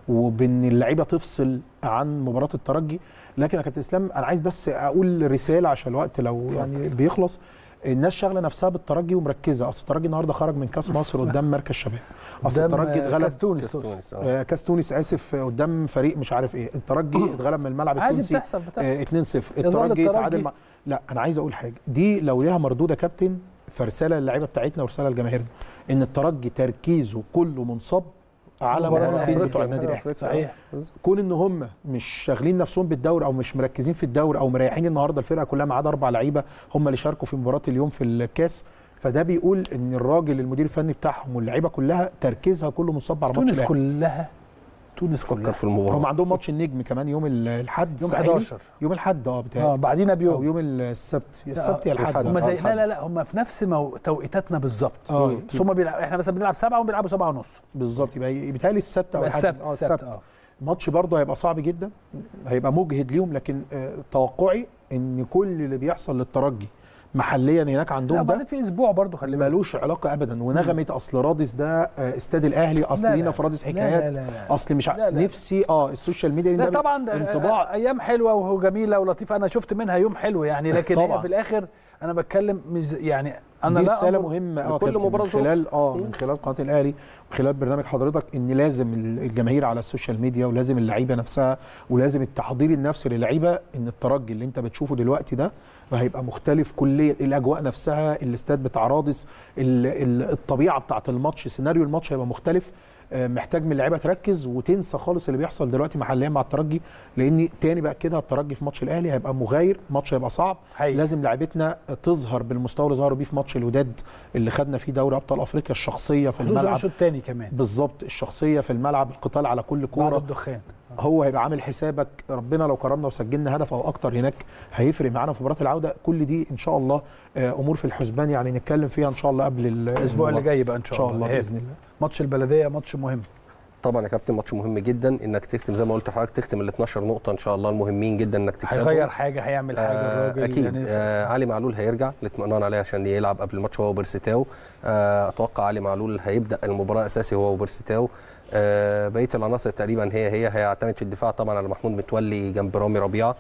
وبان اللعيبه تفصل عن مباراه الترجي لكن يا كابتن اسلام انا عايز بس اقول رساله عشان الوقت لو يعني بيخلص الناس شاغله نفسها بالترجي ومركزه اصل الترجي النهارده خرج من كاس مصر قدام مركز شباب اصل قدام، الترجي آه، اتغلب كاس تونس كاس تقصد. تونس اه آه، كاس تونس اسف آه، قدام فريق مش عارف ايه الترجي اتغلب من الملعب عادي التونسي بتحصل بتحصل آه، 2-0 يظل الترجي الترجي- تعادل مع لا انا عايز اقول حاجه دي لو ليها مردود يا كابتن فرساله للعيبه بتاعتنا ورساله لجماهيرنا ان الترجي تركيزه كله منصب على مباراة مباراتين أفريقيا. بتوع النادي الاهلي صحيح كون ان هم مش شاغلين نفسهم بالدوري او مش مركزين في الدوري او مريحين النهارده الفرقه كلها ما عدا اربع لعيبه هم اللي شاركوا في مباراه اليوم في الكاس فده بيقول ان الراجل المدير الفني بتاعهم واللعيبه كلها تركيزها كله منصب على ماتش تونس الاهلي كلها تونس فكر كلها في هم المباراه عندهم ماتش النجم كمان يوم ال- الاحد يوم الساحلي. 11 يوم الاحد اه اه بتاعي بعدينا او بيوم يوم السبت يا السبت يا الاحد الأحد. هم آه. زي الحد. لا لا لا هم في نفس مو... توقيتاتنا بالظبط اه بس هم بيلعب احنا مثلا بنلعب سبعه وهم بيلعبوا سبعه ونص بالظبط يبقى بيتهيألي السبت او يبقى الأحد. السبت اه السبت السبت اه ماتش برضه هيبقى صعب جدا هيبقى مجهد ليهم لكن آه توقعي ان كل اللي بيحصل للترجي محليا هناك لا عندهم ده وبعدين في اسبوع برضو خلي بالك ملوش علاقه ابدا ونغمه اصل رادس ده آه، استاد الاهلي اصل لا، لينا لا. في رادس لا، حكايات لا، لا، لا. اصل مش ع... لا، لا. نفسي اه السوشيال ميديا لا ده طبعا ده انطباع ايام حلوه وجميله ولطيفه انا شفت منها يوم حلو يعني لكن طبعا. هي في الاخر انا بتكلم مش يعني انا دي لا رساله أنظر- مهمه اه لكل كابتن، مباراة من ظروف. خلال اه من خلال قناه الاهلي وخلال برنامج حضرتك ان لازم الجماهير على السوشيال ميديا ولازم اللعيبه نفسها ولازم التحضير النفسي للعيبه ان الترجي اللي انت بتشوفه دلوقتي ده هيبقى مختلف كليا الاجواء نفسها الاستاد بتاع رادس ال- ال- الطبيعه بتاعه الماتش سيناريو الماتش هيبقى مختلف آه، محتاج من اللعيبه تركز وتنسى خالص اللي بيحصل دلوقتي محليا مع الترجي لان تاني بقى كده الترجي في ماتش الاهلي هيبقى مغاير ماتش هيبقى صعب حقيقي. لازم لعيبتنا تظهر بالمستوى اللي ظهروا بيه في ماتش الوداد اللي خدنا فيه دوري ابطال افريقيا الشخصيه في خصوصا الملعب الشوط الثاني كمان بالظبط الشخصيه في الملعب القتال على كل بعد كوره الدخان هو هيبقى عامل حسابك ربنا لو كرمنا وسجلنا هدف او اكتر هناك هيفرق معانا في مباراه العوده كل دي ان شاء الله آه، امور في الحسبان يعني نتكلم فيها ان شاء الله قبل ال- الاسبوع اللي المباراة. جاي بقى ان ان شاء الله إيهاب. باذن الله ماتش البلديه ماتش مهم طبعا يا كابتن ماتش مهم جدا انك تختم زي ما قلت لحضرتك تختم ال 12 نقطه ان شاء الله المهمين جدا انك تكسبهم هيغير حاجه هيعمل حاجه آه الراجل اكيد يعني آه علي معلول هيرجع الاطمئنان عليه عشان يلعب قبل الماتش هو وبرستاو آه اتوقع علي معلول هيبدا المباراه اساسي هو وبرستاو آه بقيه العناصر تقريبا هي هي هيعتمد في الدفاع طبعا على محمود متولي جنب رامي ربيعه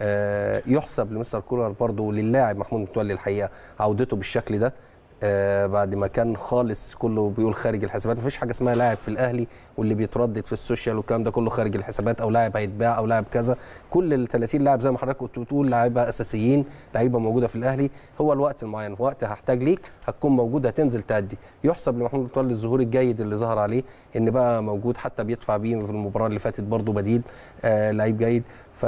آه يحسب لمستر كولر برضو للاعب محمود متولي الحقيقه عودته بالشكل ده آه بعد ما كان خالص كله بيقول خارج الحسابات مفيش حاجه اسمها لاعب في الاهلي واللي بيتردد في السوشيال والكلام ده كله خارج الحسابات او لاعب هيتباع او لاعب كذا كل ال 30 لاعب زي ما حضرتك كنت بتقول لعيبه اساسيين لعيبه موجوده في الاهلي هو الوقت المعين في وقت هحتاج ليك هتكون موجود هتنزل تأدي يحسب لمحمود متولي الظهور الجيد اللي ظهر عليه ان بقى موجود حتى بيدفع بيه في المباراه اللي فاتت برضه بديل آه لعيب جيد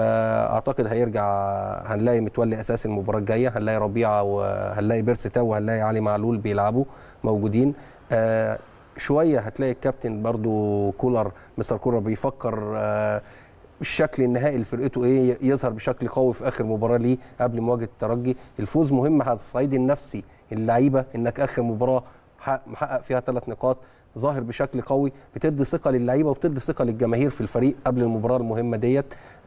فاعتقد هيرجع هنلاقي متولي اساسي المباراه الجايه هنلاقي ربيعه وهنلاقي بيرسي تاو وهنلاقي علي معلول بيلعبوا موجودين آه شويه هتلاقي الكابتن برضو كولر مستر كولر بيفكر آه الشكل النهائي لفرقته ايه يظهر بشكل قوي في اخر مباراه ليه قبل مواجهه الترجي الفوز مهم على الصعيد النفسي اللعيبه انك اخر مباراه حقق- محقق فيها ثلاث نقاط ظاهر بشكل قوي بتدي ثقه للعيبه وبتدي ثقه للجماهير في الفريق قبل المباراه المهمه ديت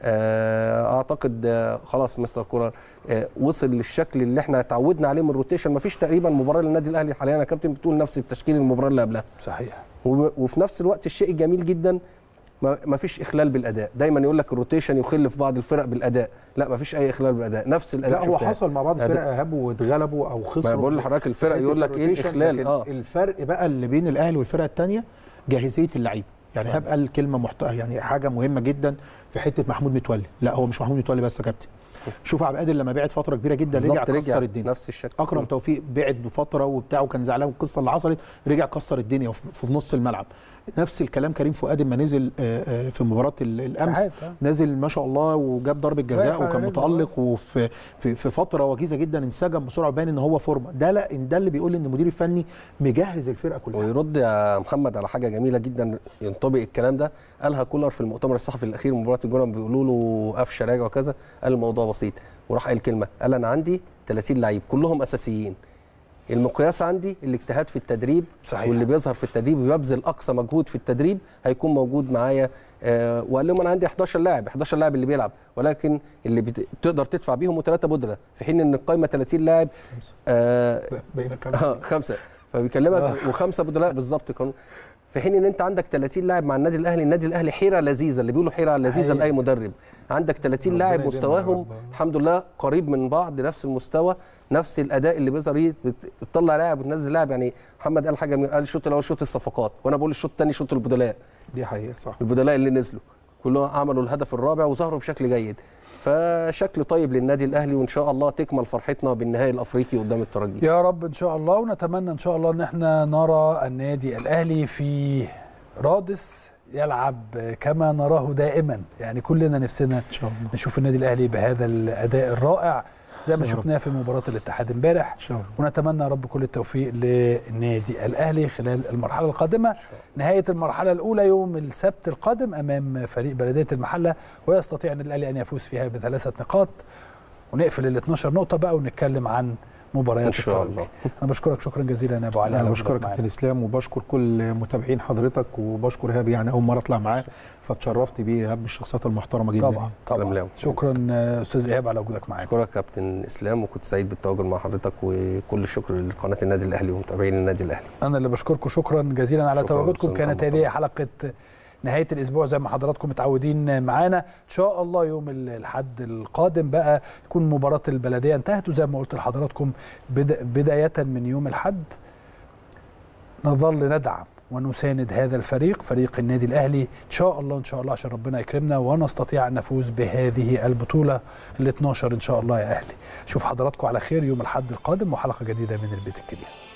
آه، اعتقد آه، خلاص مستر كولر آه، وصل للشكل اللي احنا اتعودنا عليه من الروتيشن مفيش تقريبا مباراه للنادي الاهلي حاليا يا كابتن بتقول نفس التشكيل المباراه اللي قبلها صحيح وب- وفي نفس الوقت الشيء الجميل جدا ما ما فيش اخلال بالاداء دايما يقول لك الروتيشن يخل في بعض الفرق بالاداء لا ما فيش اي اخلال بالاداء نفس الاداء لا هو شفناه. حصل مع بعض أداء. الفرق هابوا واتغلبوا او خسروا ما بقول لحضرتك الفرق حتة يقول لك ايه الروتيشن، الاخلال لكن اه الفرق بقى اللي بين الاهلي والفرقه الثانيه جاهزيه اللعيبه يعني صحيح. هبقى الكلمه محت... يعني حاجه مهمه جدا في حته محمود متولي لا هو مش محمود متولي بس يا كابتن شوف عبد القادر لما بعد فتره كبيره جدا رجع بالظبط كسر الدنيا نفس الشكل اكرم توفيق بعد بفتره وبتاع وكان زعلان من القصه اللي حصلت رجع كسر الدنيا وفي في نص الملعب نفس الكلام كريم فؤاد لما نزل آه، آه، في مباراه ال- الامس اتحاد، آه. نازل ما شاء الله وجاب ضربه واقف جزاء على وكان رجله، متالق وفي في, في فتره وجيزه جدا انسجم بسرعه وبان ان هو فورمه ده لا ده اللي بيقول ان المدير الفني مجهز الفرقه كلها ويرد يا محمد على حاجه جميله جدا ينطبق الكلام ده قالها كولر في المؤتمر الصحفي الاخير من مباراه الجونه بيقولوا له قفشه راجع وكذا قال الموضوع بسيط وراح قال كلمه قال انا عندي 30 لعيب كلهم اساسيين المقياس عندي الاجتهاد في التدريب صحيح. واللي بيظهر في التدريب ويبذل اقصى مجهود في التدريب هيكون موجود معايا آه وقال لهم انا عندي 11 لاعب 11 لاعب اللي بيلعب ولكن اللي بت- تقدر تدفع بيهم وثلاثه بدله في حين ان القائمه 30 لاعب آه بين آه، خمسه فبيكلمك وخمسه بدلاء بالظبط كانوا في حين ان انت عندك 30 لاعب مع النادي الاهلي النادي الاهلي حيره لذيذه اللي بيقولوا حيره لذيذه حقيقي. لاي مدرب عندك 30 ربنا لاعب يديمها يا مستواهم رب. الحمد لله قريب من بعض نفس المستوى نفس الاداء اللي بيظهر ايه بت- بتطلع لاعب وتنزل لاعب يعني محمد قال حاجه من- قال الشوط الاول شوط الصفقات وانا بقول الشوط الثاني شوط البدلاء دي حقيقه صح البدلاء اللي نزلوا كلهم عملوا الهدف الرابع وظهروا بشكل جيد فشكل طيب للنادي الاهلي وان شاء الله تكمل فرحتنا بالنهائي الافريقي قدام الترجي يا رب ان شاء الله ونتمنى ان شاء الله ان احنا نرى النادي الاهلي في رادس يلعب كما نراه دائما يعني كلنا نفسنا ان شاء الله نشوف النادي الاهلي بهذا الاداء الرائع زي ما يا رب. شفناه في مباراه الاتحاد امبارح ان شاء الله ونتمنى يا رب كل التوفيق للنادي الاهلي خلال المرحله القادمه نهايه المرحله الاولى يوم السبت القادم امام فريق بلديه المحله ويستطيع النادي الاهلي ان يفوز فيها بثلاثه نقاط ونقفل ال 12 نقطه بقى ونتكلم عن مباريات ان شاء الترجي. الله انا بشكرك شكرا جزيلا يا ابو علي على انا وجودك بشكرك معانا. كابتن اسلام وبشكر كل متابعين حضرتك وبشكر ايهاب يعني اول مره اطلع معاه فاتشرفت بيه ايهاب من الشخصيات المحترمه جدا طبعا سلام طبعا لهم. شكرا آه، استاذ ايهاب على وجودك معانا اشكرك كابتن اسلام وكنت سعيد بالتواجد مع حضرتك وكل الشكر لقناه النادي الاهلي ومتابعين النادي الاهلي انا اللي بشكركم شكرا جزيلا على شكراً تواجدكم أستاذ كانت محمد هذه طبعاً. حلقه نهايه الاسبوع زي ما حضراتكم متعودين معانا ان شاء الله يوم الاحد القادم بقى يكون مباراه البلديه انتهت وزي ما قلت لحضراتكم بدا- بدايه من يوم الاحد نظل ندعم ونساند هذا الفريق فريق النادي الاهلي ان شاء الله ان شاء الله عشان ربنا يكرمنا ونستطيع ان نفوز بهذه البطوله ال 12 ان شاء الله يا اهلي اشوف حضراتكم على خير يوم الاحد القادم وحلقه جديده من البيت الكبير